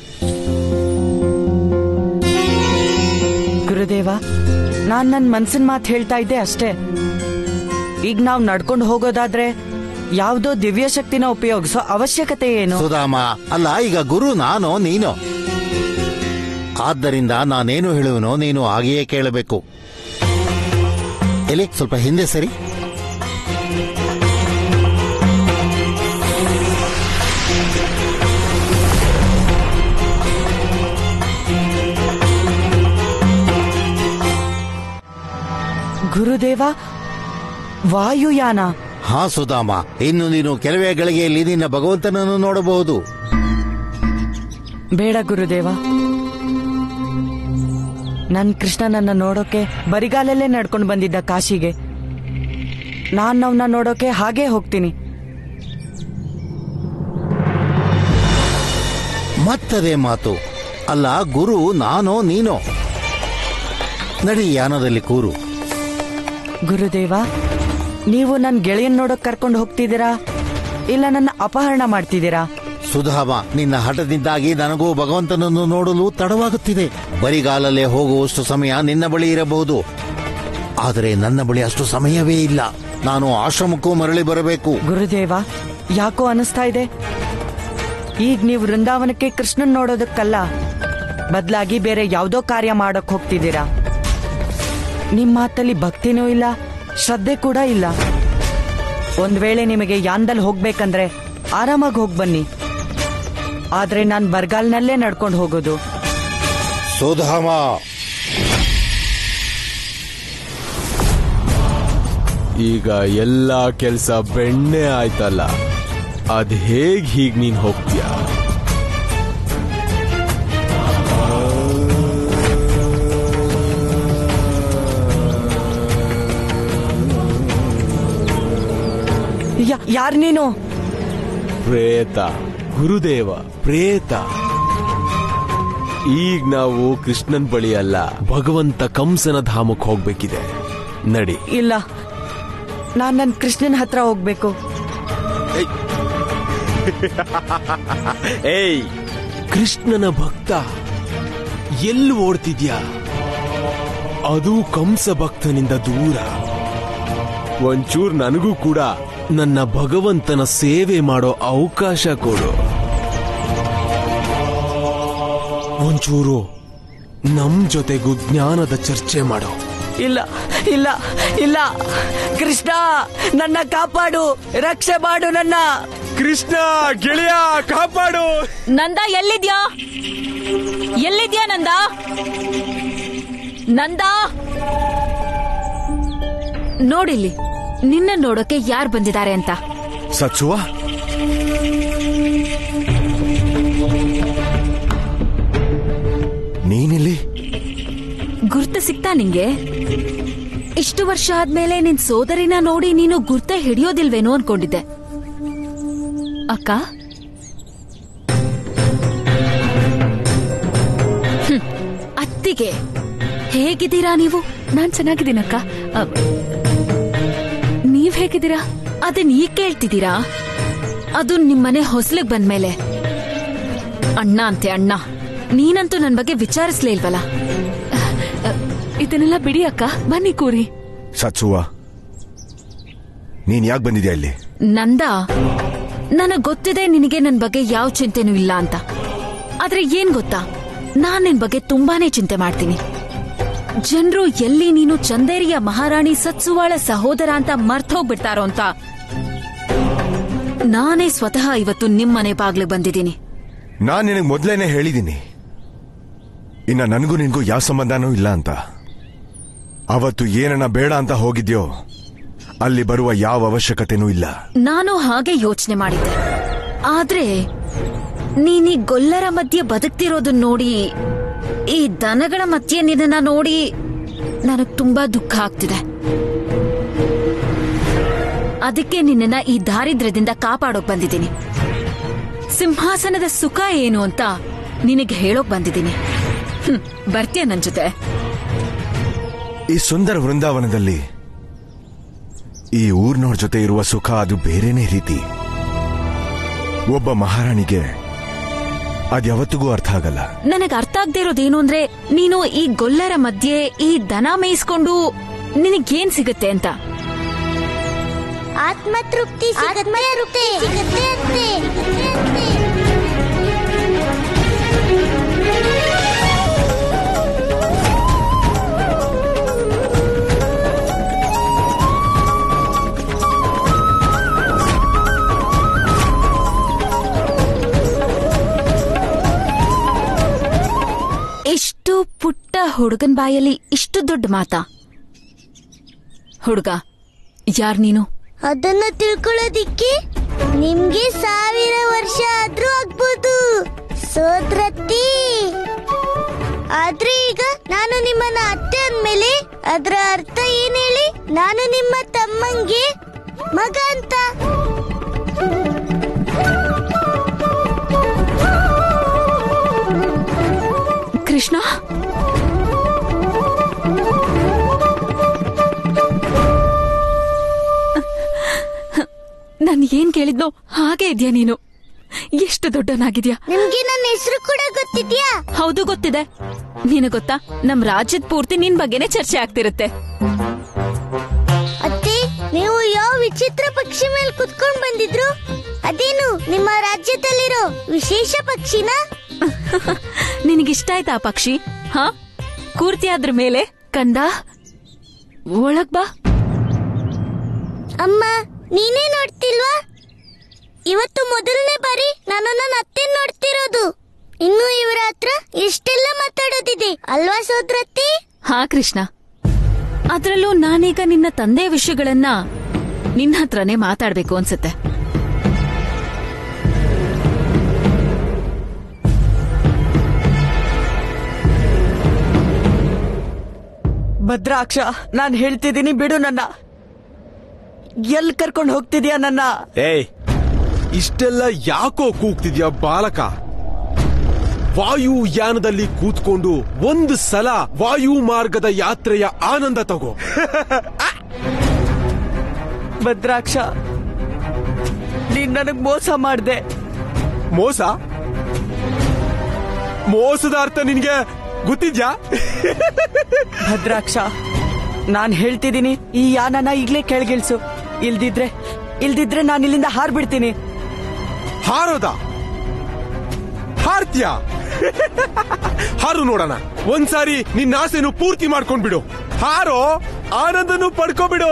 ಗುರುದೇವ ನಾನ್ ನನ್ ಮನ್ಸಿನ ಮಾತು ಹೇಳ್ತಾ ಇದ್ದೆ ಅಷ್ಟೇ ಈಗ ನಾವ್ ನಡ್ಕೊಂಡು ಹೋಗೋದಾದ್ರೆ ಯಾವ್ದೋ ದಿವ್ಯ ಶಕ್ತಿನ ಉಪಯೋಗಿಸೋ ಅವಶ್ಯಕತೆ ಏನು ಸುಧಾಮ ಅಲ್ಲ ಈಗ ಗುರು ನಾನೋ ನೀನೋ ಆದ್ದರಿಂದ ನಾನೇನು ಹೇಳುವನೋ ನೀನು ಹಾಗೆಯೇ ಕೇಳಬೇಕು ಎಲ್ಲಿ ಸ್ವಲ್ಪ ಹಿಂದೆ ಸರಿ ಗುರುದೇವ ವಾಯುಯಾನ ಹಾ ಸುಧಾಮ ಇನ್ನು ನೀನು ಕೆಲವೇ ಗಳಿಗೆಯಲ್ಲಿ ನಿನ್ನ ಭಗವಂತನನ್ನು ನೋಡಬಹುದು ಬೇಡ ಗುರುದೇವ ನನ್ ಕೃಷ್ಣನನ್ನ ನೋಡೋಕೆ ಬರಿಗಾಲಲ್ಲೇ ನಡ್ಕೊಂಡು ಬಂದಿದ್ದ ಕಾಶಿಗೆ ನಾನ್ ಅವನ್ನ ನೋಡೋಕೆ ಹಾಗೇ ಹೋಗ್ತೀನಿ ಮತ್ತದೇ ಮಾತು ಅಲ್ಲ ಗುರು ನಾನೋ ನೀನೋ ನಡಿ ಯಾನದಲ್ಲಿ ಕೂರು ಗುರುದೇವ ನೀವು ನನ್ ಗೆಳೆಯನ್ ನೋಡೋಕ್ ಕರ್ಕೊಂಡು ಹೋಗ್ತಿದ್ದೀರಾ ಇಲ್ಲ ನನ್ನ ಅಪಹರಣ ಮಾಡ್ತಿದ್ದೀರಾ ಸುಧಾಮ ನಿನ್ನ ಹಠದಿಂದಾಗಿ ನನಗೂ ಭಗವಂತನನ್ನು ನೋಡಲು ತಡವಾಗುತ್ತಿದೆ ಬರಿಗಾಲಲ್ಲೇ ಹೋಗುವಷ್ಟು ಸಮಯ ನಿನ್ನ ಬಳಿ ಇರಬಹುದು ಆದರೆ ನನ್ನ ಬಳಿ ಅಷ್ಟು ಸಮಯವೇ ಇಲ್ಲ ನಾನು ಆಶ್ರಮಕ್ಕೂ ಮರಳಿ ಬರಬೇಕು ಗುರುದೇವ ಯಾಕೋ ಅನಿಸ್ತಾ ಇದೆ ಈಗ ನೀವು ವೃಂದಾವನಕ್ಕೆ ಕೃಷ್ಣನ್ ನೋಡೋದಕ್ಕಲ್ಲ ಬದಲಾಗಿ ಬೇರೆ ಯಾವ್ದೋ ಕಾರ್ಯ ಮಾಡಕ್ ಹೋಗ್ತಿದ್ದೀರಾ ನಿಮ್ ಮಾತಲ್ಲಿ ಭಕ್ತಿನೂ ಇಲ್ಲ ಶ್ರದ್ಧೆ ಕೂಡ ಇಲ್ಲ ಒಂದ್ ವೇಳೆ ನಿಮಗೆ ಯಾನ್ದಲ್ಲಿ ಹೋಗ್ಬೇಕಂದ್ರೆ ಆರಾಮಾಗಿ ಹೋಗ್ ಬನ್ನಿ ಆದ್ರೆ ನಾನ್ ಬರ್ಗಾಲ್ನಲ್ಲೇ ನಡ್ಕೊಂಡು ಹೋಗೋದು ಸುಧಾಮ ಈಗ ಎಲ್ಲ ಕೆಲ್ಸ ಬೆಣ್ಣೆ ಆಯ್ತಲ್ಲ ಅದ್ ಹೇಗ್ ಹೀಗ್ ನೀನ್ ಹೋಗ್ತೀಯ ಯಾ- ಯಾರ್ ನೀನು ಪ್ರೇತ ಗುರುದೇವ ಪ್ರೇತ ಈಗ ನಾವು ಕೃಷ್ಣನ್ ಬಳಿ ಅಲ್ಲ ಭಗವಂತ ಕಂಸನ ಧಾಮಕ್ಕೆ ಹೋಗ್ಬೇಕಿದೆ ನಡಿ ಇಲ್ಲ ನಾನ್ ನನ್ ಕೃಷ್ಣನ್ ಹತ್ರ ಹೋಗ್ಬೇಕು ಏಯ್ ಕೃಷ್ಣನ ಭಕ್ತ ಎಲ್ಲಿ ಓಡ್ತಿದ್ಯಾ ಅದು ಕಂಸ ಭಕ್ತನಿಂದ ದೂರ ಒಂಚೂರ್ ನನಗೂ ಕೂಡ ನನ್ನ ಭಗವಂತನ ಸೇವೆ ಮಾಡೋ ಅವಕಾಶ ಕೊಡು ಒಂಚೂರು ನಮ್ ಜೊತೆಗೂ ಜ್ಞಾನದ ಚರ್ಚೆ ಮಾಡೋ ಇಲ್ಲ ಇಲ್ಲ ಇಲ್ಲ ಕೃಷ್ಣ ನನ್ನ ಕಾಪಾಡು ರಕ್ಷೆ ಮಾಡು ನನ್ನ ಕೃಷ್ಣ ಗೆಳೆಯ ಕಾಪಾಡು ನಂದ ಎಲ್ಲಿದ್ಯಾ ಎಲ್ಲಿದ್ಯಾ ನಂದ ನಂದ ನೋಡಿಲ್ಲಿ ನಿನ್ನ ನೋಡೋಕೆ ಯಾರು ಬಂದಿದ್ದಾರೆ ಅಂತ ಸಚ್ಚುವ ನೀನಿಲ್ಲಿ ಗುರ್ತ ಸಿಕ್ತಾ ನಿಂಗೆ ಇಷ್ಟು ವರ್ಷ ಆದ್ಮೇಲೆ ನಿನ್ ಸೋದರಿನ ನೋಡಿ ನೀನು ಗುರ್ತ ಹಿಡಿಯೋದಿಲ್ವೇನೋ ಅನ್ಕೊಂಡಿದ್ದೆ ಅಕ್ಕ ಹ್ಮ್, ಅತ್ತಿಗೆ ಹೇಗಿದ್ದೀರಾ ನೀವು ನಾನ್ ಚೆನ್ನಾಗಿದ್ದೀನಕ್ಕ ಅ, ನೀವ್ ಹೇಗಿದ್ದೀರಾ ಅದನ್ ಈಗ ಕೇಳ್ತಿದ್ದೀರಾ ಅದು ನಿಮ್ಮನೆ ಹೊಸ್ಲಿಗ್ ಬಂದ್ಮೇಲೆ ಅಣ್ಣ ಅಂತೆ ಅಣ್ಣ ನೀನಂತೂ ನನ್ ಬಗ್ಗೆ ವಿಚಾರಿಸ್ಲೇ ಇಲ್ವಲ್ಲ ಇದನ್ನೆಲ್ಲ ಬಿಡಿ ಅಕ್ಕ ಬನ್ನಿ ಕೂರಿ ಸಚ್ಚುವ ನೀನ್ ಯಾಕೆ ಬಂದಿದ್ಯಾ ಇಲ್ಲಿ ನಂದ ನನಗ್ ಗೊತ್ತಿದೆ ನಿನಗೆ ನನ್ ಬಗ್ಗೆ ಯಾವ ಚಿಂತೆನೂ ಇಲ್ಲ ಅಂತ ಆದ್ರೆ ಏನ್ ಗೊತ್ತಾ ನಾನ್ ನಿನ್ ಬಗ್ಗೆ ತುಂಬಾನೇ ಚಿಂತೆ ಮಾಡ್ತೀನಿ ಜನರು ಎಲ್ಲಿ ನೀನು ಚಂದೇರಿಯ ಮಹಾರಾಣಿ ಸತ್ಸುವಾಳ ಸಹೋದರ ಅಂತ ಮರ್ತೋಗ್ಬಿಡ್ತಾರೋ ಅಂತ ನಾನೇ ಸ್ವತಃ ಇವತ್ತು ನಿಮ್ಮನೆ ಬಾಗ್ಲಿಗೆ ಬಂದಿದ್ದೀನಿ ನಾನ್ ನಿನಗೆ ಮೊದ್ಲೇನೆ ಹೇಳಿದ್ದೀನಿ ಇನ್ನ ನನಗೂ ನಿನ್ಗೂ ಯಾವ ಸಂಬಂಧನೂ ಇಲ್ಲ ಅಂತ ಅವತ್ತು ಏನನ್ನ ಬೇಡ ಅಂತ ಹೋಗಿದ್ಯೋ ಅಲ್ಲಿ ಬರುವ ಯಾವ ಅವಶ್ಯಕತೆನೂ ಇಲ್ಲ ನಾನು ಹಾಗೆ ಯೋಚನೆ ಮಾಡಿದ್ದೆ ಆದ್ರೆ ನೀನೀ ಗೊಲ್ಲರ ಮಧ್ಯೆ ಬದುಕ್ತಿರೋದನ್ನ ನೋಡಿ ಈ ದನಗಳ ಮಧ್ಯೆ ನಿನ್ನ ನೋಡಿ ನನಗ್ ತುಂಬಾ ದುಃಖ ಆಗ್ತಿದೆ ಅದಕ್ಕೆ ನಿನ್ನನ್ನ ಈ ದಾರಿದ್ರ್ಯದಿಂದ ಕಾಪಾಡೋಕ್ ಬಂದಿದ್ದೀನಿ ಸಿಂಹಾಸನದ ಸುಖ ಏನು ಅಂತ ನಿನಗೆ ಹೇಳೋಕ್ ಬಂದಿದ್ದೀನಿ ಹ್ಮ್, ಬರ್ತೀಯ ನನ್ ಜೊತೆ ಈ ಸುಂದರ ವೃಂದಾವನದಲ್ಲಿ ಈ ಊರ್ನವ್ರ ಜೊತೆ ಇರುವ ಸುಖ ಅದು ಬೇರೆನೇ ರೀತಿ ಒಬ್ಬ ಮಹಾರಾಣಿಗೆ ಅದ್ಯಾವತ್ತಿಗೂ ಅರ್ಥ ಆಗಲ್ಲ ನನಗ್ ಅರ್ಥ ಆಗದೆ ಇರೋದೇನು ಅಂದ್ರೆ ನೀನು ಈ ಗೊಲ್ಲರ ಮಧ್ಯೆ ಈ ದನ ಮೇಯಿಸ್ಕೊಂಡು ನಿನಗೇನ್ ಸಿಗುತ್ತೆ ಅಂತ ಆತ್ಮತೃಪ್ತಿ ಸಿಗುತ್ತೆ ಸಿಗುತ್ತೆ ಅಂತೆ ಇಷ್ಟು ಪುಟ್ಟ ಹುಡುಗನ್ ಬಾಯಲ್ಲಿ ಇಷ್ಟು ದೊಡ್ಡ ಮಾತಾ ಹುಡುಗ ಯಾರ್ ನೀನು ಅದನ್ನ ತಿಳ್ಕೊಳ್ಳೋದಿಕ್ಕೆ ನಿಮ್ಗೆ ಸಾವಿರ ವರ್ಷ ಆದ್ರೂ ಆಗ್ಬೋದು ಸೋದ್ರತ್ತಿ ಆದ್ರೆ ಈಗ ನಾನು ನಿಮ್ಮನ್ನ ಅತ್ತೆ ಅಂದ್ಮೇಲೆ ಅದರ ಅರ್ಥ ಏನ್ ಹೇಳಿ ನಾನು ನಿಮ್ಮ ತಮ್ಮಂಗೆ ಮಗ ಅಂತ ಕೃಷ್ಣ ನಾನು ಏನ್ ಕೇಳಿದ್ನೋ ಹಾಗೆ ಇದೆಯಾ ನೀನು ಎಷ್ಟು ದೊಡ್ಡನಾಗಿದ್ಯಾ ನಿಮ್ಗೆ ನನ್ನ ಹೆಸರು ಕೂಡ ಗೊತ್ತಿದ್ಯಾ ಹೌದು ಗೊತ್ತಿದೆ ನೀನು ಗೊತ್ತಾ ನಮ್ ರಾಜ್ಯದ ಪೂರ್ತಿ ನಿನ್ ಬಗ್ಗೆನೇ ಚರ್ಚೆ ಆಗ್ತಿರುತ್ತೆ ಅತ್ತೆ ನೀವು ಯಾವ ವಿಚಿತ್ರ ಪಕ್ಷಿ ಮೇಲೆ ಕುತ್ಕೊಂಡ್ ಬಂದಿದ್ರು ಅದೇನು ನಿಮ್ಮ ರಾಜ್ಯದಲ್ಲಿರೋ ವಿಶೇಷ ಪಕ್ಷಿನ ನಿನಗಿಷ್ಟ ಆಯ್ತಾ ಆ ಪಕ್ಷಿ ಹಾ ಕೂರ್ತಿ ಅದ್ರ ಮೇಲೆ ಕಂದ ಒಳಗ್ ಬಾ ಅಮ್ಮ ನೀನೇ ನೋಡ್ತಿಲ್ವಾ ಇವತ್ತು ಮೊದಲನೇ ಬಾರಿ ನಾನು ನನ್ನ ಅತ್ತೆ ನೋಡ್ತಿರೋದು ಇನ್ನು ಇವರ ಹತ್ರ ಎಷ್ಟೆಲ್ಲ ಮಾತಾಡೋದಿದೆ ಅಲ್ವಾ ಸೋದ್ರತ್ತಿ ಹಾ ಕೃಷ್ಣ ಅದ್ರಲ್ಲೂ ನಾನೀಗ ನಿನ್ನ ತಂದೆಯ ವಿಷಯಗಳನ್ನ ನಿನ್ನ ಹತ್ರನೇ ಮಾತಾಡ್ಬೇಕು ಅನ್ಸುತ್ತೆ ಭದ್ರಾಕ್ಷ ನಾನ್ ಹೇಳ್ತಿದ್ದೀನಿ ಬಿಡು ನನ್ನ ಎಲ್ ಕರ್ಕೊಂಡು ಹೋಗ್ತಿದ್ಯಾ ನನ್ನ ಏಯ್ ಇಷ್ಟೆಲ್ಲ ಯಾಕೋ ಕೂಗ್ತಿದ್ಯಾ ಬಾಲಕ ವಾಯುಯಾನದಲ್ಲಿ ಕೂತ್ಕೊಂಡು ಒಂದು ಸಲ ವಾಯು ಮಾರ್ಗದ ಯಾತ್ರೆಯ ಆನಂದ ತಗೋ ಭದ್ರಾಕ್ಷ ನೀನ್ ನನಗ್ ಮೋಸ ಮಾಡ್ದೆ ಮೋಸ ಮೋಸದ ಅರ್ಥ ನಿನ್ಗೆ ಗೊತ್ತಿದ್ಯಾ ಭದ್ರಾಕ್ಷ ನಾನ್ ಹೇಳ್ತಿದ್ದೀನಿ ಈ ಯಾನನ ಈಗ್ಲೇ ಕೆಳಗಿಳ್ಸು ಇಲ್ದಿದ್ರೆ ಇಲ್ದಿದ್ರೆ ನಾನು ಇಲ್ಲಿಂದ ಹಾರ್ಬಿಡ್ತೀನಿ ಹಾರೋದ ಹಾರ್ತ್ಯ ಹಾರು ನೋಡೋಣ ಒಂದ್ಸಾರಿ ನಿನ್ನ ಆಸೆನು ಪೂರ್ತಿ ಮಾಡ್ಕೊಂಡ್ಬಿಡು ಹಾರೋ ಆನಂದನು ಪಡ್ಕೋಬಿಡು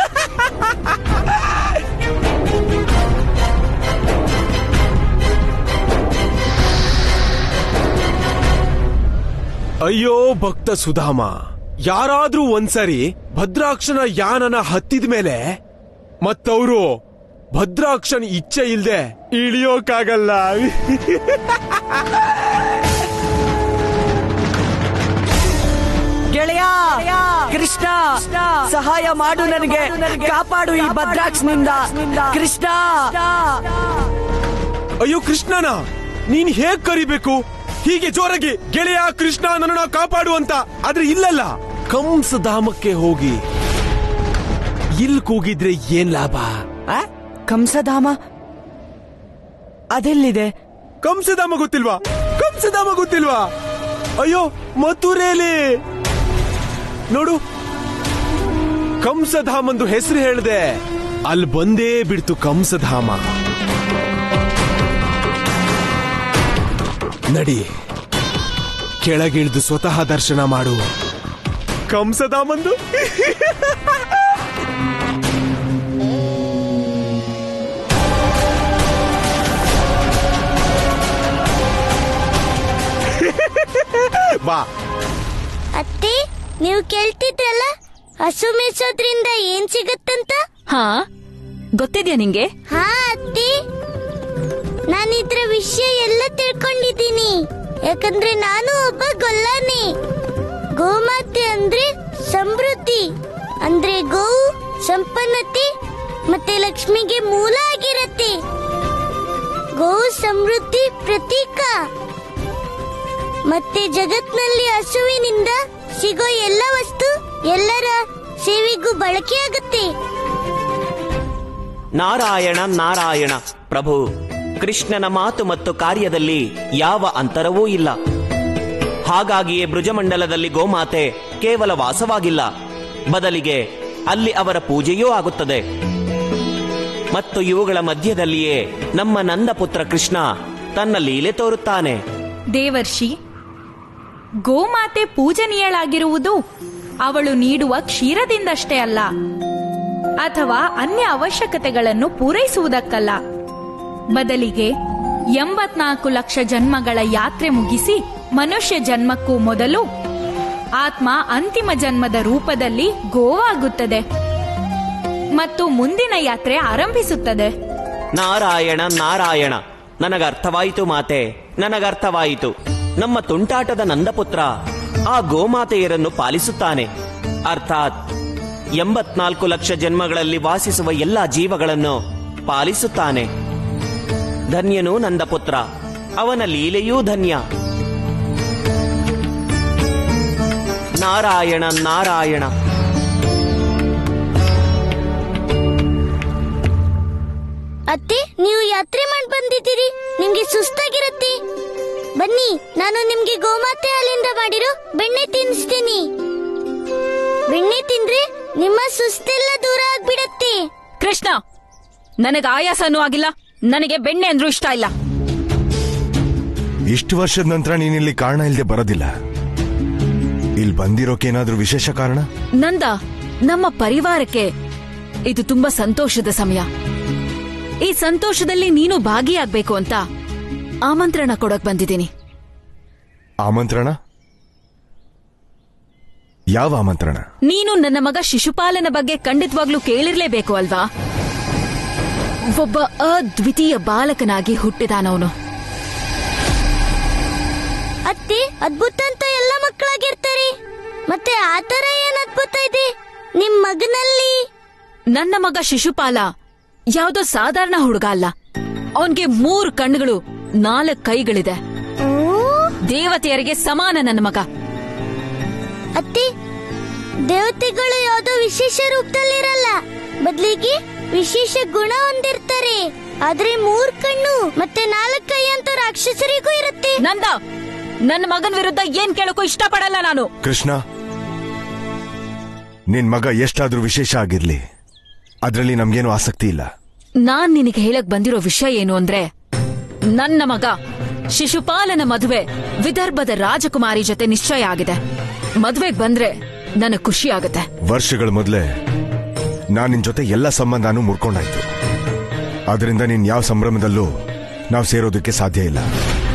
ಅಯ್ಯೋ ಭಕ್ತ ಸುಧಾಮ ಯಾರಾದ್ರೂ ಒಂದ್ಸರಿ ಭದ್ರಾಕ್ಷನ ಯಾನನ ಹತ್ತಿದ ಮೇಲೆ ಮತ್ತವರು ಭದ್ರಾಕ್ಷನ್ ಇಚ್ಛೆ ಇಲ್ದೆ ಇಳಿಯೋಕ್ಕಾಗಲ್ಲ ಗೆಳೆಯ ಕೃಷ್ಣ ಸಹಾಯ ಮಾಡು ನನಗೆ ಕಾಪಾಡು ಈ ಭದ್ರಾಕ್ಷನಿಂದ ಕೃಷ್ಣ ಅಯ್ಯೋ ಕೃಷ್ಣನ ನೀನ್ ಹೇಗ್ ಕರಿಬೇಕು ಹೀಗೆ ಜೋರಾಗಿ ಗೆಳೆಯ ಕೃಷ್ಣ ನನ್ನನ್ನ ಕಾಪಾಡು ಅಂತ ಆದ್ರೆ ಇಲ್ಲಲ್ಲ ಕಂಸಧಾಮಕ್ಕೆ ಹೋಗಿ ಇಲ್ ಕೂಗಿದ್ರೆ ಏನ್ ಲಾಭ ಆ? ಕಂಸಧಾಮ ಅದೆಲ್ಲಿದೆ ಕಂಸಧಾಮ ಗೊತ್ತಿಲ್ವಾ ಕಂಸಧಾಮ ಗೊತ್ತಿಲ್ವಾ ಅಯ್ಯೋ ಮಥುರೇಲಿ ನೋಡು ಕಂಸಧಾಮಂದು ಹೆಸರು ಹೇಳ್ದೆ ಅಲ್ಲಿ ಬಂದೇ ಬಿಡ್ತು ಕಂಸಧಾಮ ನಡಿ ಕೆಳಗಿಳಿದು ಸ್ವತಃ ದರ್ಶನ ಮಾಡು ಕಂಸಧಾಮಂದು ಬಾ ಅತ್ತೆ ನೀವು ಕೇಳ್ತಿದ್ರಲ್ಲ ಹಸು ಮೇಯಿಸೋದ್ರಿಂದ ಏನ್ ಸಿಗತ್ತಂತ ಹಾ ಗೊತ್ತಿದ್ಯಾ ನಿಂಗೆ ಹಾ ಅತ್ತಿ ನಾನಿದ್ರ ವಿಷಯ ಎಲ್ಲ ತಿಳ್ಕೊಂಡಿದ್ದೀನಿ ಯಾಕಂದ್ರೆ ನಾನು ಒಬ್ಬ ಗೊಲ್ಲಾನೆ ಗೋಮಾತೆ ಅಂದ್ರೆ ಸಮೃದ್ಧಿ ಅಂದ್ರೆ ಗೋವು ಸಂಪನ್ನತೆ ಮತ್ತೆ ಲಕ್ಷ್ಮಿಗೆ ಮೂಲ ಆಗಿರತ್ತೆ ಗೋವು ಸಮೃದ್ಧಿ ಪ್ರತೀಕ ಮತ್ತೆ ಜಗತ್ನಲ್ಲಿ ಹಸುವಿನಿಂದ ಸಿಗೋ ಎಲ್ಲ ವಸ್ತು ಎಲ್ಲರ ಸೇವೆಗೂ ಬಳಕೆಯಾಗುತ್ತೆ ನಾರಾಯಣ ನಾರಾಯಣ ಪ್ರಭು ಕೃಷ್ಣನ ಮಾತು ಮತ್ತು ಕಾರ್ಯದಲ್ಲಿ ಯಾವ ಅಂತರವೂ ಇಲ್ಲ ಹಾಗಾಗಿಯೇ ಬ್ರುಜಮಂಡಲದಲ್ಲಿ ಗೋಮಾತೆ ಕೇವಲ ವಾಸವಾಗಿಲ್ಲ ಬದಲಿಗೆ ಅಲ್ಲಿ ಅವರ ಪೂಜೆಯೂ ಆಗುತ್ತದೆ ಮತ್ತು ಇವುಗಳ ಮಧ್ಯದಲ್ಲಿಯೇ ನಮ್ಮ ನಂದಪುತ್ರ ಕೃಷ್ಣ ತನ್ನ ಲೀಲೆ ತೋರುತ್ತಾನೆ ದೇವರ್ಷಿ ಗೋಮಾತೆ ಪೂಜನೀಯಳಾಗಿರುವುದು ಅವಳು ನೀಡುವ ಕ್ಷೀರದಿಂದಷ್ಟೇ ಅಲ್ಲ ಅಥವಾ ಅನ್ಯ ಅವಶ್ಯಕತೆಗಳನ್ನು ಪೂರೈಸುವುದಕ್ಕಲ್ಲ ಬದಲಿಗೆ ಎಂಬತ್ನಾಲ್ಕು ಲಕ್ಷ ಜನ್ಮಗಳ ಯಾತ್ರೆ ಮುಗಿಸಿ ಮನುಷ್ಯ ಜನ್ಮಕ್ಕೂ ಮೊದಲು ಆತ್ಮ ಅಂತಿಮ ಜನ್ಮದ ರೂಪದಲ್ಲಿ ಗೋವಾಗುತ್ತದೆ ಮತ್ತು ಮುಂದಿನ ಯಾತ್ರೆ ಆರಂಭಿಸುತ್ತದೆ ನಾರಾಯಣ ನಾರಾಯಣ ನನಗರ್ಥವಾಯಿತು ಮಾತೆ ನನಗರ್ಥವಾಯಿತು ನಮ್ಮ ತುಂಟಾಟದ ನಂದಪುತ್ರ ಆ ಗೋಮಾತೆಯರನ್ನು ಪಾಲಿಸುತ್ತಾನೆ ಅರ್ಥಾತ್ ಎಂಬತ್ನಾಲ್ಕು ಲಕ್ಷ ಜನ್ಮಗಳಲ್ಲಿ ವಾಸಿಸುವ ಎಲ್ಲಾ ಜೀವಗಳನ್ನು ಪಾಲಿಸುತ್ತಾನೆ ಧನ್ಯನು ನಂದಪುತ್ರ ಅವನ ಲೀಲೆಯೂ ಧನ್ಯ ನಾರಾಯಣ ನಾರಾಯಣ ಅತ್ತೆ ನೀವು ಯಾತ್ರೆ ಮಾಡಿ ಬಂದಿದ್ದೀರಿ ನಿಮ್ಗೆ ಸುಸ್ತಾಗಿರತ್ತೆ ಬನ್ನಿ ನಾನು ನಿಮ್ಗೆ ಗೋಮಾತೆ ಹಾಲಿಂದ ಮಾಡಿರೋ ಬೆಣ್ಣೆ ತಿನ್ನಿಸ್ತೀನಿ ಬೆಣ್ಣೆ ತಿಂದ್ರೆ ನಿಮ್ಮ ಸುಸ್ತೆಲ್ಲ ದೂರ ಆಗ್ಬಿಡತ್ತೆ ಕೃಷ್ಣ ನನಗೆ ಆಯಾಸನೂ ಆಗಿಲ್ಲ ನನಗೆ ಬೆಣ್ಣೆ ಅಂದ್ರೂ ಇಷ್ಟ ಇಲ್ಲ ಇಷ್ಟು ವರ್ಷದ ನಂತರ ನೀನಿಲ್ಲಿ ಕಾರಣ ಇಲ್ಲದೆ ಬರೋದಿಲ್ಲ ಇಲ್ಲಿ ಬಂದಿರೋಕೇನಾದ್ರೂ ವಿಶೇಷ ಕಾರಣ ನಂದ ನಮ್ಮ ಪರಿವಾರಕ್ಕೆ ಇದು ತುಂಬಾ ಸಂತೋಷದ ಸಮಯ ಈ ಸಂತೋಷದಲ್ಲಿ ನೀನು ಭಾಗಿಯಾಗ್ಬೇಕು ಅಂತ ಆಮಂತ್ರಣ ಕೊಡಕ್ ಬಂದಿದ್ದೀನಿ ಆಮಂತ್ರಣ ಯಾವ ಆಮಂತ್ರಣ ನೀನು ನನ್ನ ಮಗ ಶಿಶುಪಾಲನ ಬಗ್ಗೆ ಖಂಡಿತವಾಗ್ಲೂ ಕೇಳಿರ್ಲೇಬೇಕು ಅಲ್ವಾ ಒಬ್ಬ ಅದ್ವಿತೀಯ ಬಾಲಕನಾಗಿ ಹುಟ್ಟಿದಾನವನು ಅತ್ತೆ ಅದ್ಭುತ ಅಂತ ಎಲ್ಲ ಮಕ್ಕಳಾಗಿರ್ತಾರೆ ಮತ್ತೆ ಆತರ ಏನ್ ಅದ್ಭುತ ಇದೆ ನಿಮ್ ಮಗನಲ್ಲಿ ನನ್ನ ಮಗ ಶಿಶುಪಾಲ ಯಾವ್ದೋ ಸಾಧಾರಣ ಹುಡುಗ ಅಲ್ಲ ಅವನ್ಗೆ ಮೂರು ಕಣ್ಣುಗಳು ನಾಲ್ಕು ಕೈಗಳಿದೆ ದೇವತೆಯರಿಗೆ ಸಮಾನ ನನ್ನ ಮಗ ಅತ್ತೆ ದೇವತೆಗಳು ಯಾವ್ದೋ ವಿಶೇಷ ರೂಪದಲ್ಲಿರಲ್ಲ ಬದಲಿಗೆ ವಿಶೇಷ ಗುಣ ಹೊಂದಿರ್ತಾರೆ ಆದ್ರೆ ಮೂರ್ ಕಣ್ಣು ಮತ್ತೆ ನಾಲ್ಕು ಕೈ ಅಂತ ರಾಕ್ಷಸರಿಗೂ ಇರುತ್ತೆ ನಂದ ನನ್ನ ಮಗನ ವಿರುದ್ಧ ಏನ್ ಕೇಳಕ್ಕೂ ಇಷ್ಟಪಡಲ್ಲ ನಾನು ಕೃಷ್ಣ ನಿನ್ ಮಗ ಎಷ್ಟಾದ್ರೂ ವಿಶೇಷ ಆಗಿರ್ಲಿ ಅದ್ರಲ್ಲಿ ನಮ್ಗೇನು ಆಸಕ್ತಿ ಇಲ್ಲ ನಾನ್ ನಿನಗೆ ಹೇಳಕ್ ಬಂದಿರೋ ವಿಷಯ ಏನು ಅಂದ್ರೆ ನನ್ನ ಮಗ ಶಿಶುಪಾಲನ ಮದುವೆ ವಿದರ್ಭದ ರಾಜಕುಮಾರಿ ಜೊತೆ ನಿಶ್ಚಯ ಆಗಿದೆ ಮದ್ವೆಗ್ ಬಂದ್ರೆ ನನಗ್ ಖುಷಿ ಆಗತ್ತೆ ವರ್ಷಗಳ ಮೊದಲೇ ನಾನ್ ನಿನ್ ಜೊತೆ ಎಲ್ಲ ಸಂಬಂಧನೂ ಮುರ್ಕೊಂಡಾಯ್ತು ಆದ್ರಿಂದ ನೀನ್ ಯಾವ ಸಂಭ್ರಮದಲ್ಲೂ ನಾವು ಸೇರೋದಕ್ಕೆ ಸಾಧ್ಯ ಇಲ್ಲ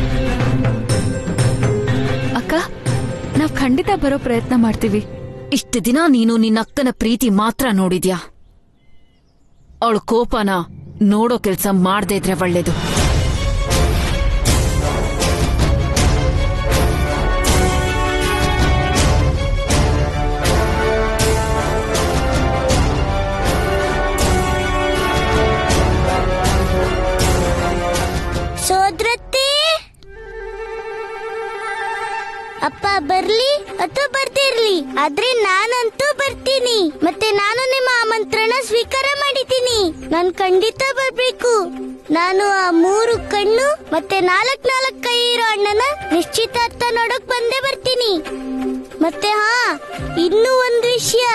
ಅಕ್ಕ ನಾವ್ ಖಂಡಿತ ಬರೋ ಪ್ರಯತ್ನ ಮಾಡ್ತೀವಿ ಇಷ್ಟು ದಿನ ನೀನು ನಿನ್ನ ಅಕ್ಕನ ಪ್ರೀತಿ ಮಾತ್ರ ನೋಡಿದ್ಯಾ ಅವಳ ಕೋಪನ ನೋಡೋ ಕೆಲ್ಸ ಮಾಡದೇ ಇದ್ರೆ ಒಳ್ಳೇದು ಸೋದ್ರತ್ತೆ ಅಪ್ಪ ಬರ್ಲಿ ಅಥವಾ ಬರ್ತಿರ್ಲಿ ಆದ್ರೆ ನಾನಂತೂ ಬರ್ತೀನಿ ಮತ್ತೆ ನಾನು ನಿಮ್ಮ ಆಮಂತ್ರಣ ಸ್ವೀಕಾರ ಮಾಡಿದ್ದೀನಿ ನಾನ್ ಖಂಡಿತ ಬರ್ಬೇಕು ನಾನು ಆ ಮೂರು ಕಣ್ಣು ಮತ್ತೆ ನಾಲ್ಕ್ ನಾಲ್ಕ್ ಕೈ ಇರೋ ಅಣ್ಣನ ನಿಶ್ಚಿತಾರ್ಥ ನೋಡಕ್ ಬಂದೇ ಬರ್ತೀನಿ ಮತ್ತೆ ಹಾ ಇನ್ನೂ ಒಂದು ವಿಷಯ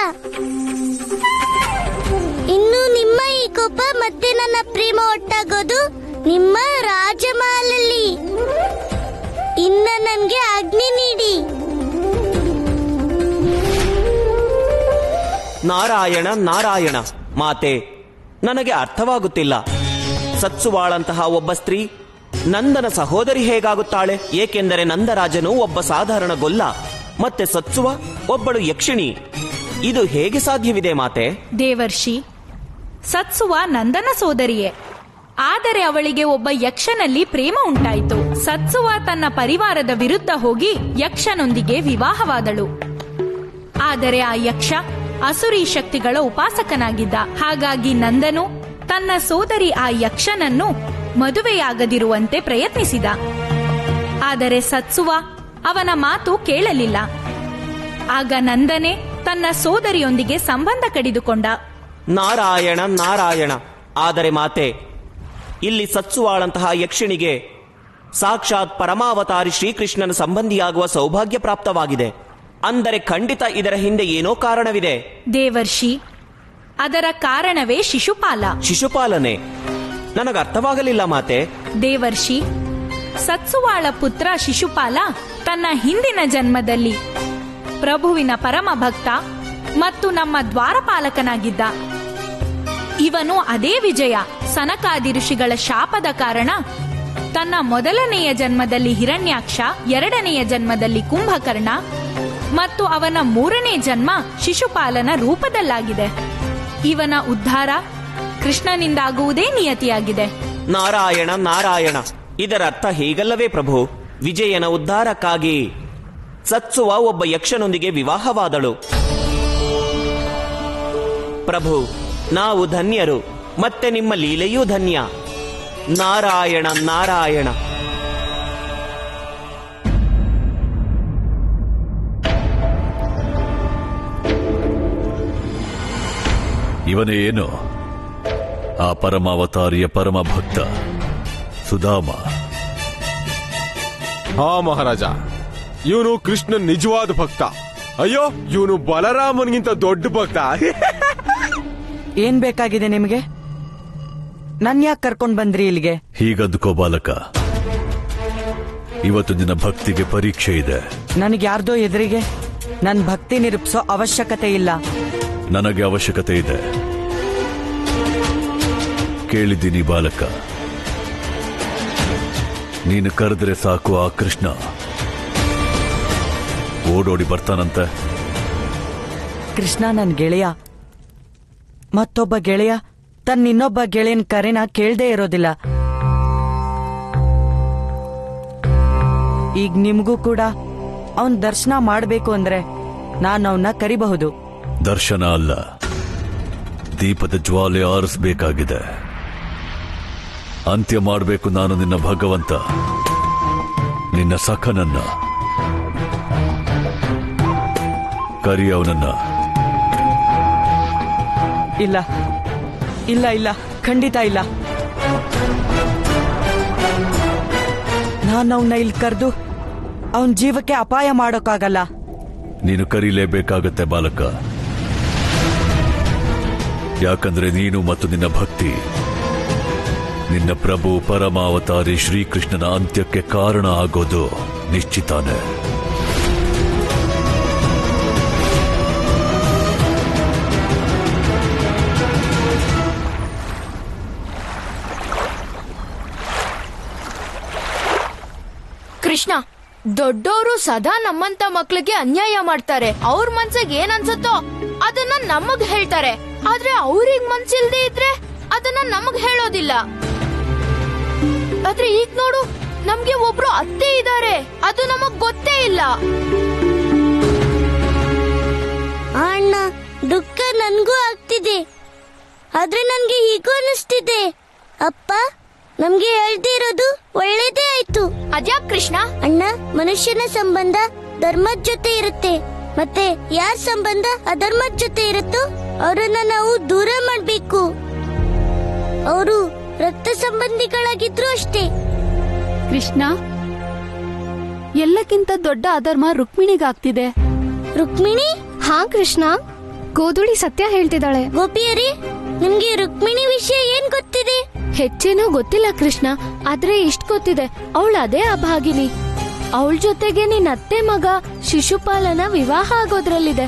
ಇನ್ನು ನಿಮ್ಮ ಈ ಕೋಪ ಮತ್ತೆ ನನ್ನ ಪ್ರೇಮ ಒಟ್ಟಾಗೋದು ನಿಮ್ಮ ರಾಜಮಹಲಲ್ಲಿ ಇನ್ನ ನನ್ಗೆ ಆಜ್ಞೆ ನೀಡಿ ನಾರಾಯಣ ನಾರಾಯಣ ಮಾತೆ ನನಗೆ ಅರ್ಥವಾಗುತ್ತಿಲ್ಲ ಸತ್ಸುವಾಳಂತಹ ಒಬ್ಬ ಸ್ತ್ರೀ ನಂದನ ಸಹೋದರಿ ಹೇಗಾಗುತ್ತಾಳೆ ಏಕೆಂದರೆ ನಂದರಾಜನು ಒಬ್ಬ ಸಾಧಾರಣ ಗೊಲ್ಲ ಮತ್ತೆ ಸತ್ಸುವ ಒಬ್ಬಳು ಯಕ್ಷಿಣಿ ಇದು ಹೇಗೆ ಸಾಧ್ಯವಿದೆ ಮಾತೆ ದೇವರ್ಷಿ ಸತ್ಸುವ ನಂದನ ಸೋದರಿಯೇ ಆದರೆ ಅವಳಿಗೆ ಒಬ್ಬ ಯಕ್ಷನಲ್ಲಿ ಪ್ರೇಮ ಉಂಟಾಯಿತು ಸತ್ಸುವ ತನ್ನ ಪರಿವಾರದ ವಿರುದ್ಧ ಹೋಗಿ ಯಕ್ಷನೊಂದಿಗೆ ವಿವಾಹವಾದಳು ಆದರೆ ಆ ಯಕ್ಷ ಅಸುರಿ ಶಕ್ತಿಗಳ ಉಪಾಸಕನಾಗಿದ್ದ ಹಾಗಾಗಿ ನಂದನು ತನ್ನ ಸೋದರಿ ಆ ಯಕ್ಷನನ್ನು ಮದುವೆಯಾಗದಿರುವಂತೆ ಪ್ರಯತ್ನಿಸಿದ ಆದರೆ ಸತ್ಸುವ ಅವನ ಮಾತು ಕೇಳಲಿಲ್ಲ ಆಗ ನಂದನೆ ತನ್ನ ಸೋದರಿಯೊಂದಿಗೆ ಸಂಬಂಧ ಕಡಿದುಕೊಂಡ ನಾರಾಯಣ ನಾರಾಯಣ ಆದರೆ ಮಾತೆ ಇಲ್ಲಿ ಸತ್ಸುವಾಳಂತಹ ಯಕ್ಷಿಣಿಗೆ ಸಾಕ್ಷಾತ್ ಪರಮಾವತಾರಿ ಶ್ರೀಕೃಷ್ಣನ ಸಂಬಂಧಿಯಾಗುವ ಸೌಭಾಗ್ಯ ಪ್ರಾಪ್ತವಾಗಿದೆ ಅಂದರೆ ಖಂಡಿತ ಇದರ ಹಿಂದೆ ಏನೋ ಕಾರಣವಿದೆ ದೇವರ್ಷಿ ಅದರ ಕಾರಣವೇ ಶಿಶುಪಾಲ ಶಿಶುಪಾಲನೆ ನನಗರ್ಥವಾಗಲಿಲ್ಲ ಮಾತೆ ದೇವರ್ಷಿ ಸತ್ಸುವಾಳ ಪುತ್ರ ಶಿಶುಪಾಲ ತನ್ನ ಹಿಂದಿನ ಜನ್ಮದಲ್ಲಿ ಪ್ರಭುವಿನ ಪರಮ ಭಕ್ತ ಮತ್ತು ನಮ್ಮ ದ್ವಾರಪಾಲಕನಾಗಿದ್ದ ಇವನು ಅದೇ ವಿಜಯ ಸನಕಾದಿ ಋಷಿಗಳ ಶಾಪದ ಕಾರಣ ತನ್ನ ಮೊದಲನೆಯ ಜನ್ಮದಲ್ಲಿ ಹಿರಣ್ಯಾಕ್ಷ ಎರಡನೆಯ ಜನ್ಮದಲ್ಲಿ ಕುಂಭಕರ್ಣ ಮತ್ತು ಅವನ ಮೂರನೇ ಜನ್ಮ ಶಿಶುಪಾಲನ ರೂಪದಲ್ಲಾಗಿದೆ ಇವನ ಉದ್ಧಾರ ಕೃಷ್ಣನಿಂದಾಗುವುದೇ ನಿಯತಿಯಾಗಿದೆ ನಾರಾಯಣ ನಾರಾಯಣ ಇದರ ಅರ್ಥ ಹೀಗಲ್ಲವೇ ಪ್ರಭು ವಿಜಯನ ಉದ್ಧಾರಕ್ಕಾಗಿ ಸತ್ಸುವ ಒಬ್ಬ ಯಕ್ಷನೊಂದಿಗೆ ವಿವಾಹವಾದಳು ಪ್ರಭು ನಾವು ಧನ್ಯರು ಮತ್ತೆ ನಿಮ್ಮ ಲೀಲೆಯೂ ಧನ್ಯ ನಾರಾಯಣ ನಾರಾಯಣ ಇವನೇ ಏನು ಆ ಪರಮಾವತಾರಿಯ ಪರಮ ಭಕ್ತ ಸುಧಾಮ ಹಾ ಮಹಾರಾಜ ಇವನು ಕೃಷ್ಣನ್ ನಿಜವಾದ ಭಕ್ತ ಅಯ್ಯೋ ಇವನು ಬಲರಾಮನ್ಗಿಂತ ದೊಡ್ಡ ಭಕ್ತ ಏನ್ ಬೇಕಾಗಿದೆ ನಿಮಗೆ ನನ್ ಯಾಕೆ ಕರ್ಕೊಂಡ್ ಬಂದ್ರಿ ಇಲ್ಲಿಗೆ ಹೀಗಂದುಕೋ ಬಾಲಕ ಇವತ್ತು ನಿನ್ನ ಭಕ್ತಿಗೆ ಪರೀಕ್ಷೆ ಇದೆ ನನಗೆ ಯಾರ್ದೋ ಎದುರಿಗೆ ನನ್ ಭಕ್ತಿ ನಿರೂಪಿಸೋ ಅವಶ್ಯಕತೆ ಇಲ್ಲ ನನಗೆ ಅವಶ್ಯಕತೆ ಇದೆ ಕೇಳಿದ್ದೀನಿ ಬಾಲಕ ನೀನು ಕರೆದ್ರೆ ಸಾಕು ಆ ಕೃಷ್ಣ ಓಡೋಡಿ ಬರ್ತಾನಂತೆ ಕೃಷ್ಣ ನನ್ ಗೆಳೆಯ ಮತ್ತೊಬ್ಬ ಗೆಳೆಯ ತನ್ನ ಇನ್ನೊಬ್ಬ ಗೆಳೆಯನ್ ಕರೆನ ಕೇಳ್ದೇ ಇರೋದಿಲ್ಲ ಈಗ ನಿಮ್ಗೂ ಕೂಡ ಅವನ್ ದರ್ಶನ ಮಾಡ್ಬೇಕು ಅಂದ್ರೆ ನಾನು ಅವನ್ನ ಕರಿಬಹುದು ದರ್ಶನ ಅಲ್ಲ ದೀಪದ ಜ್ವಾಲೆ ಆರಿಸಬೇಕಾಗಿದೆ ಅಂತ್ಯ ಮಾಡಬೇಕು ನಾನು ನಿನ್ನ ಭಗವಂತ ನಿನ್ನ ಸಖನನ್ನ ಕರಿ ಅವನನ್ನ ಇಲ್ಲ ಇಲ್ಲ ಇಲ್ಲ ಖಂಡಿತ ಇಲ್ಲ ನಾನು ಅವನ್ನ ಇಲ್ಲಿ ಕರೆದು ಅವನ್ ಜೀವಕ್ಕೆ ಅಪಾಯ ಮಾಡೋಕ್ಕಾಗಲ್ಲ ನೀನು ಕರೀಲೇಬೇಕಾಗತ್ತೆ ಬಾಲಕ ಯಾಕಂದ್ರೆ ನೀನು ಮತ್ತು ನಿನ್ನ ಭಕ್ತಿ ನಿನ್ನ ಪ್ರಭು ಪರಮಾವತಾರಿ ಶ್ರೀಕೃಷ್ಣನ ಅಂತ್ಯಕ್ಕೆ ಕಾರಣ ಆಗೋದು ನಿಶ್ಚಿತಾನೆ ಕೃಷ್ಣ ದೊಡ್ಡವರು ಸದಾ ನಮ್ಮಂತ ಮಕ್ಳಿಗೆ ಅನ್ಯಾಯ ಮಾಡ್ತಾರೆ ಅವ್ರ ಮನ್ಸಿಗೆ ಏನ್ ಅನ್ಸುತ್ತೋ ಅದನ್ನ ನಮಗ್ ಹೇಳ್ತಾರೆ ಆದ್ರೆ ಅವ್ರಿಗ್ ಮನ್ಸಿಲ್ದೇ ಇದ್ರೆ ಅದನ್ನ ನಮಗ್ ಹೇಳೋದಿಲ್ಲ ಆದ್ರೆ ಈಗ ನೋಡು ನಮ್ಗೆ ಒಬ್ರು ಅತ್ತೆ ಇದ್ದಾರೆ ಅದು ನಮಗ್ ಗೊತ್ತೇ ಇಲ್ಲ ಆ ಅಣ್ಣ ದುಃಖ ನನ್ಗೂ ಆಗ್ತಿದೆ ಆದ್ರೆ ನನ್ಗೆ ಹೀಗೂ ಅನಿಸ್ತಿದೆ ಅಪ್ಪ ನಮ್ಗೆ ಹೇಳ್ದೇ ಇರೋದು ಒಳ್ಳೇದೇ ಆಯ್ತು ಅದ್ಯಾಕ್ ಕೃಷ್ಣ ಅಣ್ಣ ಮನುಷ್ಯನ ಸಂಬಂಧ ಧರ್ಮದ ಜೊತೆ ಇರುತ್ತೆ ಮತ್ತೆ ಯಾರ ಸಂಬಂಧ ಅಧರ್ಮದ ಜೊತೆ ಇರುತ್ತೋ ಅವರನ್ನ ನಾವು ದೂರ ಮಾಡ್ಬೇಕು ಅವರು ರಕ್ತ ಸಂಬಂಧಿಗಳಾಗಿದ್ರು ಅಷ್ಟೇ ಕೃಷ್ಣ ಎಲ್ಲಕ್ಕಿಂತ ದೊಡ್ಡ ಅಧರ್ಮ ರುಕ್ಮಿಣಿಗಾಗ್ತಿದೆ ರುಕ್ಮಿಣಿ ಹಾ ಕೃಷ್ಣ ಗೋಧುಳಿ ಸತ್ಯ ಹೇಳ್ತಿದ್ದಾಳೆ ಗೋಪಿಯರಿ ನಿಮ್ಗೆ ರುಕ್ಮಿಣಿ ವಿಷಯ ಏನ್ ಗೊತ್ತಿದೆ ಹೆಚ್ಚೇನೋ ಗೊತ್ತಿಲ್ಲ ಕೃಷ್ಣ ಆದ್ರೆ ಇಷ್ಟ ಗೊತ್ತಿದೆ ಅವಳು ಅದೇ ಅಭಾಗಿನಿ ಅವಳ ಜೊತೆಗೆ ನಿನ್ ಅತ್ತೆ ಮಗ ಶಿಶುಪಾಲನ ವಿವಾಹ ಆಗೋದ್ರಲ್ಲಿದೆ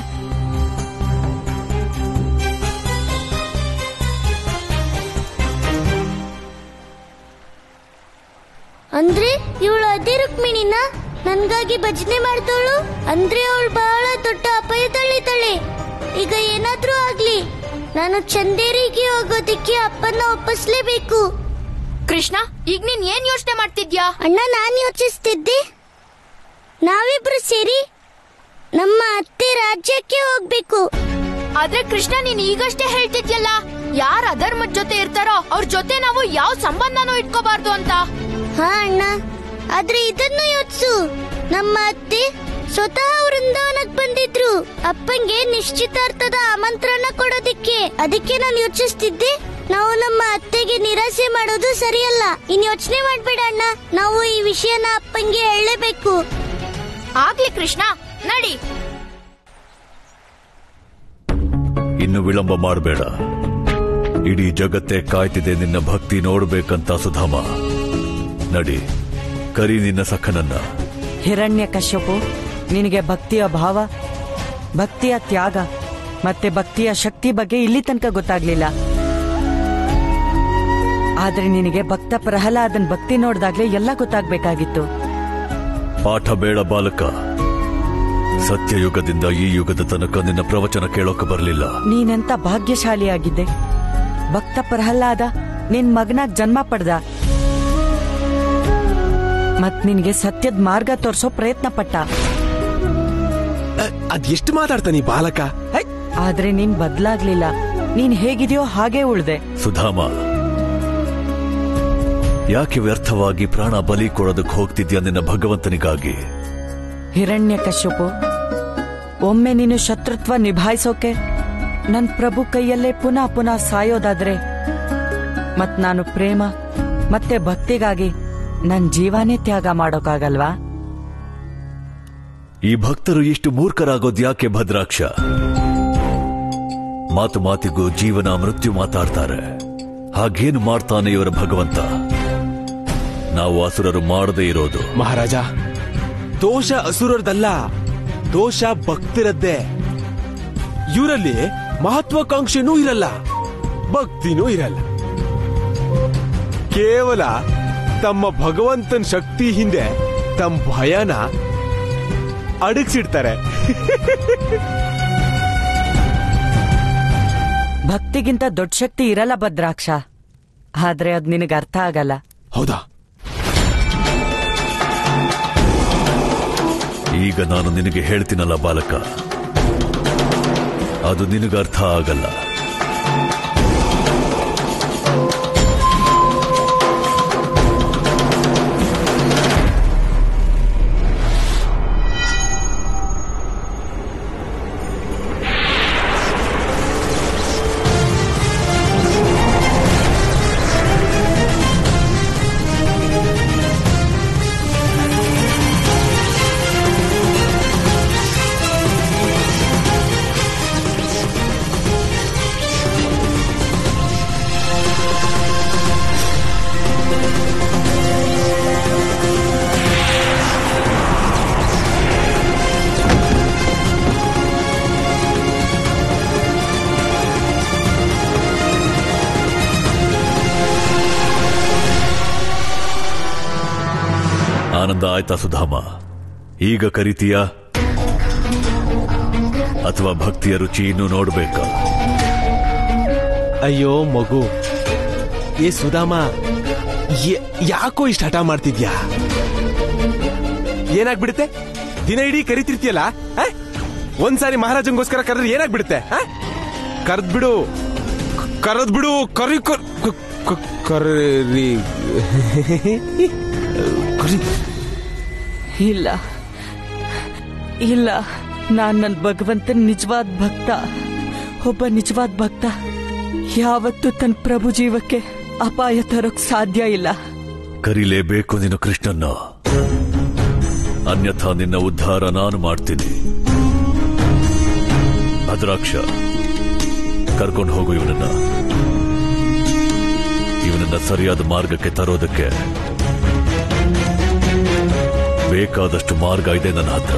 ಅಂದ್ರೆ ಇವಳು ಅದೇ ರುಕ್ಮಿಣಿನ ನನ್ಗಾಗಿ ಭಜನೆ ಮಾಡ್ದವಳು ಅಂದ್ರೆ ಅವಳು ಬಹಳ ದೊಡ್ಡ ಅಪಾಯದಲ್ಲಿದ್ದಾಳೆ ಈಗ ಏನಾದ್ರೂ ಆಗ್ಲಿ ನಾನು ಚಂದೇರಿಗೆ ಹೋಗೋದಿಕ್ಕೆ ಅಪ್ಪನ ಒಪ್ಪಿಸ್ಲೇಬೇಕು ಕೃಷ್ಣ ಈಗ ನೀನ್ ಏನ್ ಯೋಚನೆ ಮಾಡ್ತಿದ್ಯಾ ಅಣ್ಣ ನಾನ್ ಯೋಚಿಸ್ತಿದ್ದೆ ನಾವಿಬ್ರು ಸೇರಿ ನಮ್ಮ ಅತ್ತೆ ರಾಜ್ಯಕ್ಕೆ ಹೋಗ್ಬೇಕು ಆದ್ರೆ ಕೃಷ್ಣ ನೀನ್ ಈಗಷ್ಟೇ ಹೇಳ್ತಿದ್ಯಲ್ಲ ಯಾರ ಅಧರ್ಮದ ಜೊತೆ ಇರ್ತಾರೋ ಅವ್ರ ಜೊತೆ ನಾವು ಯಾವ ಸಂಬಂಧನೂ ಇಟ್ಕೋಬಾರ್ದು ಅಂತ ಹಾ ಅಣ್ಣ ಆದ್ರೆ ಇದನ್ನು ಯೋಚಿಸು ನಮ್ಮ ಅತ್ತೆ ಸ್ವತಃ ವೃಂದಾವನಕ್ ಬಂದಿದ್ರು ಅಪ್ಪಂಗೆ ನಿಶ್ಚಿತಾರ್ಥದ ಆಮಂತ್ರಣ ಕೊಡೋದಿಕ್ಕೆ ಅದಕ್ಕೆ ನಾನು ಯೋಚಿಸ್ತಿದ್ದೆ ನಾವು ನಮ್ಮ ಅತ್ತೆಗೆ ನಿರಾಸೆ ಮಾಡೋದು ಸರಿಯಲ್ಲ ಇನ್ ಯೋಚನೆ ಮಾಡ್ಬೇಡ ಅಣ್ಣ ನಾವು ಈ ವಿಷಯನ ಅಪ್ಪಂಗೆ ಹೇಳಲೇಬೇಕು ಆಗ್ಲಿ ಕೃಷ್ಣ ನಡಿ ಇನ್ನು ವಿಳಂಬ ಮಾಡಬೇಡ ಇಡೀ ಜಗತ್ತೇ ಕಾಯ್ತಿದೆ ನಿನ್ನ ಭಕ್ತಿ ನೋಡ್ಬೇಕಂತ ಸುಧಾಮ ನಡಿ ಕರಿ ನಿನ್ನ ಸಖನನ್ನ ಹಿರಣ್ಯ ಕಶ್ಯಪು ನಿನಗೆ ಭಕ್ತಿಯ ಭಾವ ಭಕ್ತಿಯ ತ್ಯಾಗ ಮತ್ತೆ ಭಕ್ತಿಯ ಶಕ್ತಿ ಬಗ್ಗೆ ಇಲ್ಲಿ ತನಕ ಗೊತ್ತಾಗ್ಲಿಲ್ಲ ಆದ್ರೆ ನಿನಗೆ ಭಕ್ತ ಪ್ರಹ್ಲಾದನ್ ಭಕ್ತಿ ನೋಡ್ದಾಗ್ಲೇ ಎಲ್ಲ ಗೊತ್ತಾಗ್ಬೇಕಾಗಿತ್ತು ಪಾಠ ಬೇಡ ಬಾಲಕ ಸತ್ಯಯುಗದಿಂದ ಈ ಯುಗದ ತನಕ ನಿನ್ನ ಪ್ರವಚನ ಕೇಳೋಕೆ ಬರಲಿಲ್ಲ ನೀನೆಂತ ಭಾಗ್ಯಶಾಲಿಯಾಗಿದ್ದೆ ಭಕ್ತ ಪ್ರಹ್ಲಾದ ನಿನ್ ಮಗನಾಗ್ ಜನ್ಮ ಪಡ್ದ ಮತ್ ನಿನ್ಗೆ ಸತ್ಯದ ಮಾರ್ಗ ತೋರ್ಸೋ ಪ್ರಯತ್ನ ಪಟ್ಟ ಅದ್ ಎಷ್ಟು ಮಾತಾಡ್ತಾನೆ ಈ ಬಾಲಕ ಹೈ! ಆದ್ರೆ ನೀನ್ ಬದ್ಲಾಗ್ಲಿಲ್ಲ ನೀನ್ ಹೇಗಿದೆಯೋ ಹಾಗೇ ಉಳ್ದೆ ಸುಧಾಮ ಯಾಕೆ ವ್ಯರ್ಥವಾಗಿ ಪ್ರಾಣ ಬಲಿ ಕೊಡೋದಕ್ಕೆ ಹೋಗ್ತಿದ್ಯಾ ನಿನ್ನ ಭಗವಂತನಿಗಾಗಿ ಹಿರಣ್ಯ ಕಶ್ಯಪು ಒಮ್ಮೆ ನೀನು ಶತ್ರುತ್ವ ನಿಭಾಯಿಸೋಕೆ ನನ್ ಪ್ರಭು ಕೈಯಲ್ಲೇ ಪುನಃ ಪುನಃ ಸಾಯೋದಾದ್ರೆ ಮತ್ ನಾನು ಪ್ರೇಮ ಮತ್ತೆ ಭಕ್ತಿಗಾಗಿ ನನ್ ಜೀವನೇ ತ್ಯಾಗ ಮಾಡೋಕ್ಕಾಗಲ್ವಾ ಈ ಭಕ್ತರು ಇಷ್ಟು ಮೂರ್ಖರಾಗೋದ್ ಯಾಕೆ ಭದ್ರಾಕ್ಷ ಮಾತು ಮಾತಿಗೂ ಜೀವನ ಮೃತ್ಯು ಮಾತಾಡ್ತಾರೆ ಹಾಗೇನು ಮಾಡ್ತಾನೆ ಇವರ ಭಗವಂತ ನಾವು ಅಸುರರು ಮಾಡದೇ ಇರೋದು ಮಹಾರಾಜ ದೋಷ ಅಸುರರ್ದಲ್ಲ ದೋಷ ಭಕ್ತಿರದ್ದೇ ಇವರಲ್ಲಿ ಮಹತ್ವಾಕಾಂಕ್ಷೆನೂ ಇರಲ್ಲ ಭಕ್ತಿನೂ ಇರಲ್ಲ ಕೇವಲ ತಮ್ಮ ಭಗವಂತನ ಶಕ್ತಿ ಹಿಂದೆ ತಮ್ಮ ಭಯನ ಅಡಗಿಸಿಡ್ತಾರೆ ಭಕ್ತಿಗಿಂತ ದೊಡ್ಡ ಶಕ್ತಿ ಇರಲ್ಲ ಭದ್ರಾಕ್ಷ ಆದ್ರೆ ಅದ್ ನಿನಗೆ ಅರ್ಥ ಆಗಲ್ಲ ಹೌದಾ ಈಗ ನಾನು ನಿನಗೆ ಹೇಳ್ತೀನಲ್ಲ ಬಾಲಕ ಅದು ನಿನಗೆ ಅರ್ಥ ಆಗಲ್ಲ ಆನಂದ ಆಯ್ತಾ ಸುಧಾಮ ಈಗ ಕರಿತೀಯಾ ಅಥವಾ ಭಕ್ತಿಯ ರುಚಿ ಇನ್ನೂ ನೋಡ್ಬೇಕಾ ಅಯ್ಯೋ ಮಗು ಏ ಸುಧಾಮ ಯಾ- ಯಾಕೋ ಇಷ್ಟ ಹಠ ಮಾಡ್ತಿದ್ಯಾ ಏನಾಗ್ಬಿಡುತ್ತೆ ದಿನ ಇಡೀ ಕರಿತಿರ್ತೀಯಲ್ಲ ಆ? ಒಂದ್ಸಾರಿ ಮಹಾರಾಜಂಗೋಸ್ಕರ ಕರೆದ್ರೆ ಏನಾಗ್ಬಿಡುತ್ತೆ ಕರ್ದ್ ಬಿಡು ಕರೆದ್ ಬಿಡು ಕರಿ ಕರ್ ಕ- ಕ- ಕರಿ ಕರಿ ಇಲ್ಲ ಇಲ್ಲ ನಾನ್ ನನ್ ಭಗವಂತನ್ ನಿಜವಾದ ಭಕ್ತ ಒಬ್ಬ ನಿಜವಾದ ಭಕ್ತ ಯಾವತ್ತೂ ತನ್ನ ಪ್ರಭು ಜೀವಕ್ಕೆ ಅಪಾಯ ತರೋಕ್ ಸಾಧ್ಯ ಇಲ್ಲ ಕರಿಲೇಬೇಕು ನೀನು ಕೃಷ್ಣನ್ನ ಅನ್ಯಥಾ ನಿನ್ನ ಉದ್ಧಾರ ನಾನು ಮಾಡ್ತೀನಿ ಭದ್ರಾಕ್ಷ ಕರ್ಕೊಂಡು ಹೋಗು ಇವನನ್ನ ಇವನನ್ನ ಸರಿಯಾದ ಮಾರ್ಗಕ್ಕೆ ತರೋದಕ್ಕೆ ಬೇಕಾದಷ್ಟು ಮಾರ್ಗ ಇದೆ ನನ್ನ ಹತ್ರ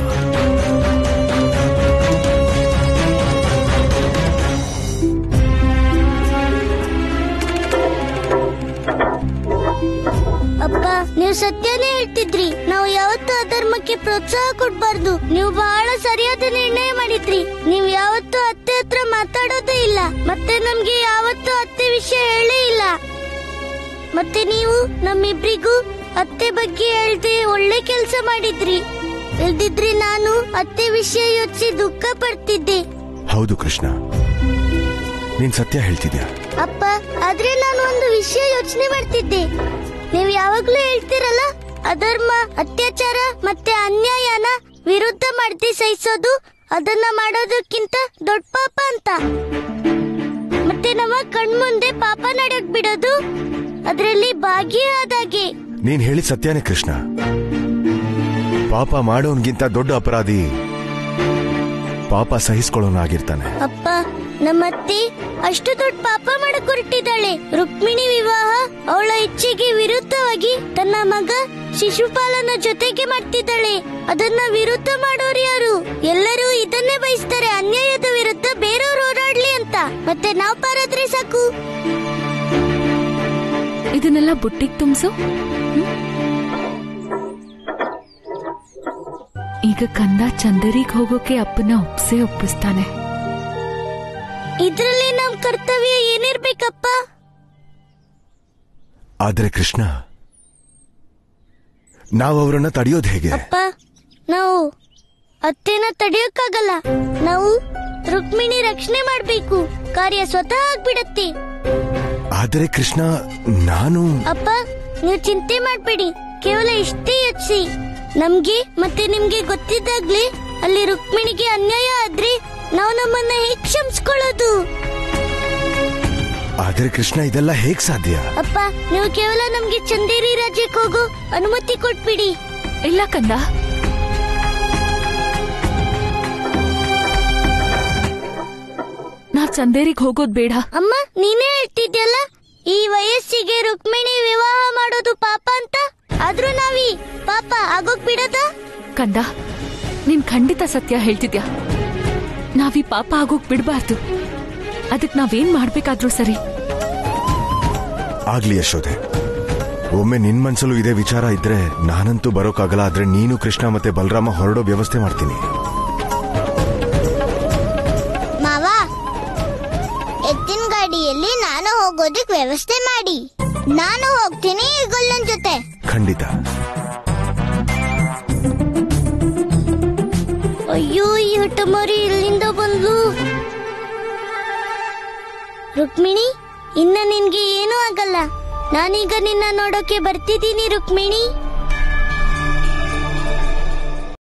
ಅಪ್ಪ ನೀವು ಸತ್ಯನೇ ಹೇಳ್ತಿದ್ರಿ ನಾವು ಯಾವತ್ತೂ ಅಧರ್ಮಕ್ಕೆ ಪ್ರೋತ್ಸಾಹ ಕೊಡ್ಬಾರ್ದು ನೀವು ಬಹಳ ಸರಿಯಾದ ನಿರ್ಣಯ ಮಾಡಿದ್ರಿ ನೀವು ಯಾವತ್ತೂ ಅತ್ತೆ ಹತ್ರ ಮಾತಾಡೋದೇ ಇಲ್ಲ ಮತ್ತೆ ನಮ್ಗೆ ಯಾವತ್ತೂ ಅತ್ತೆ ವಿಷಯ ಹೇಳೇ ಇಲ್ಲ ಮತ್ತೆ ನೀವು ನಮ್ಮಿಬ್ರಿಗೂ ಅತ್ತೆ ಬಗ್ಗೆ ಹೇಳ್ದೆ ಒಳ್ಳೆ ಕೆಲಸ ಮಾಡಿದ್ರಿ ಇಲ್ದಿದ್ರೆ ನಾನು ಅತ್ತೆ ವಿಷಯ ಯೋಚಿಸಿ ದುಃಖ ಪಡ್ತಿದ್ದೆ ಹೌದು ಕೃಷ್ಣ ನೀನ್ ಸತ್ಯ ಹೇಳ್ತಿದ್ಯಾ ಅಪ್ಪ ಆದ್ರೆ ನಾನು ಒಂದು ವಿಷಯ ಯೋಚನೆ ಮಾಡ್ತಿದ್ದೆ ನೀವು ಯಾವಾಗ್ಲೂ ಹೇಳ್ತಿರಲ್ಲ ಅಧರ್ಮ ಅತ್ಯಾಚಾರ ಮತ್ತೆ ಅನ್ಯಾಯನ ವಿರುದ್ಧ ಮಾಡ್ತಿ ಸಹಿಸೋದು ಅದನ್ನ ಮಾಡೋದಕ್ಕಿಂತ ದೊಡ್ಡ ಪಾಪ ಅಂತ ಮತ್ತೆ ನಮ್ಮ ಕಣ್ಮುಂದೆ ಪಾಪ ನಡೆಯಕ್ ಬಿಡೋದು ಅದ್ರಲ್ಲಿ ಭಾಗಿಯಾದಾಗೆ ನೀನ್ ಹೇಳಿದ ಸತ್ಯನೇ ಕೃಷ್ಣ ಪಾಪ ಮಾಡೋನ್ಗಿಂತ ದೊಡ್ಡ ಅಪರಾಧಿ ಪಾಪ ಸಹಿಸ್ಕೊಳ್ಳೋನಾಗಿರ್ತಾನೆ ಅಪ್ಪ ನಮ್ಮತ್ತಿ ಅಷ್ಟು ದೊಡ್ಡ ಪಾಪ ಮಾಡಕ್ ಹೊರಟಿದ್ದಾಳೆ ರುಕ್ಮಿಣಿ ವಿವಾಹ ಅವಳ ಇಚ್ಛೆಗೆ ವಿರುದ್ಧವಾಗಿ ತನ್ನ ಮಗ ಶಿಶುಪಾಲನ ಜೊತೆಗೆ ಮಾಡ್ತಿದ್ದಾಳೆ ಅದನ್ನ ವಿರುದ್ಧ ಮಾಡೋರು ಯಾರು ಎಲ್ಲರೂ ಇದನ್ನೇ ಬಯಸ್ತಾರೆ ಅನ್ಯಾಯದ ವಿರುದ್ಧ ಬೇರೆಯವ್ರು ಹೋರಾಡ್ಲಿ ಅಂತ ಮತ್ತೆ ನಾವ್ ಪಾರಾದ್ರೆ ಸಾಕು ಇದನ್ನೆಲ್ಲ ಬುಟ್ಟಿಗೆ ತುಂಬಿಸು ಈ ಈಗ ಕಂದ ಚಂದರಿಗೆ ಹೋಗೋಕೆ ಅಪ್ಪನ ಒಪ್ಸೇ ಒಪ್ಪಿಸ್ತಾನೆ ಇದ್ರಲ್ಲಿ ನಮ್ ಕರ್ತವ್ಯ ಏನಿರ್ಬೇಕಪ್ಪ ಆದ್ರೆ ಕೃಷ್ಣ ನಾವು ಅವರನ್ನ ತಡೆಯೋದು ಹೇಗೆ ಅಪ್ಪ ನಾವು ಅತ್ತೆನ ತಡೆಯೋಕ್ಕಾಗಲ್ಲ ನಾವು ರುಕ್ಮಿಣಿ ರಕ್ಷಣೆ ಮಾಡ್ಬೇಕು ಕಾರ್ಯ ಸ್ವತಃ ಆಗ್ಬಿಡತ್ತೆ ಆದ್ರೆ ಕೃಷ್ಣ ನಾನು ಅಪ್ಪ ನೀವು ಚಿಂತೆ ಮಾಡ್ಬೇಡಿ ಕೇವಲ ಇಷ್ಟೇ ಯೋಚಿಸಿ ನಮ್ಗೆ ಮತ್ತೆ ನಿಮ್ಗೆ ಗೊತ್ತಿದ್ದಾಗ್ಲೇ ಅಲ್ಲಿ ರುಕ್ಮಿಣಿಗೆ ಅನ್ಯಾಯ ಆದ್ರೆ ನಾವು ನಮ್ಮನ್ನ ಹೇಗ್ ಕ್ಷಮಿಸ್ಕೊಳ್ಳೋದು ಆದ್ರೆ ಕೃಷ್ಣ ಇದೆಲ್ಲ ಹೇಗ್ ಸಾಧ್ಯ ಅಪ್ಪ ನೀವು ಕೇವಲ ನಮ್ಗೆ ಚಂದೇರಿ ರಾಜ್ಯಕ್ಕೆ ಹೋಗೋ ಅನುಮತಿ ಕೊಟ್ಬಿಡಿ ಇಲ್ಲ ಕಂದ ನಾವ್ ಚಂದೇರಿಗೆ ಹೋಗೋದ್ ಬೇಡ ಅಮ್ಮ ನೀನೇ ಹೇಳ್ತಿದ್ಯಲ್ಲ ಈ ವಯಸ್ಸಿಗೆ ರುಕ್ಮಿಣಿ ವಿವಾಹ ಮಾಡೋದು ಪಾಪ ಅಂತ ಆದ್ರೂ ನಾವಿ ಪಾಪ ಆಗೋಗ್ ಬಿಡದ ಕಂದ ನೀನ್ ಖಂಡಿತ ಸತ್ಯ ಹೇಳ್ತಿದ್ಯಾ ನಾವೀ ಪಾಪ ಆಗೋಗ್ ಬಿಡ್ಬಾರ್ದು ಅದಕ್ ನಾವೇನ್ ಮಾಡ್ಬೇಕಾದ್ರೂ ಸರಿ ಆಗ್ಲಿ ಯಶೋದೆ ಒಮ್ಮೆ ನಿನ್ ಮನ್ಸಲ್ಲೂ ಇದೇ ವಿಚಾರ ಇದ್ರೆ ನಾನಂತೂ ಬರೋಕ್ಕಾಗಲ್ಲ ಆದ್ರೆ ನೀನು ಕೃಷ್ಣ ಮತ್ತೆ ಬಲರಾಮ ಹೊರಡೋ ವ್ಯವಸ್ಥೆ ಮಾಡ್ತೀನಿ ಮಾವ ಎತ್ತಿನ ಗಾಡಿಯಲ್ಲಿ ನಾನು ಹೋಗೋದಕ್ ವ್ಯವಸ್ಥೆ ಮಾಡಿ ನಾನು ಹೋಗ್ತೀನಿ ಈ ಗೊಲ್ಲನ್ ಜೊತೆ ಖಂಡಿತ ಅಯ್ಯೋ ಈ ಹಠಮಾರಿ ಇಲ್ಲಿಂದ ಬಂದ್ಲು ರುಕ್ಮಿಣಿ ಇನ್ನ ನಿನ್ಗೆ ಏನೂ ಆಗಲ್ಲ ನಾನೀಗ ನಿನ್ನ ನೋಡೋಕೆ ಬರ್ತಿದ್ದೀನಿ ರುಕ್ಮಿಣಿ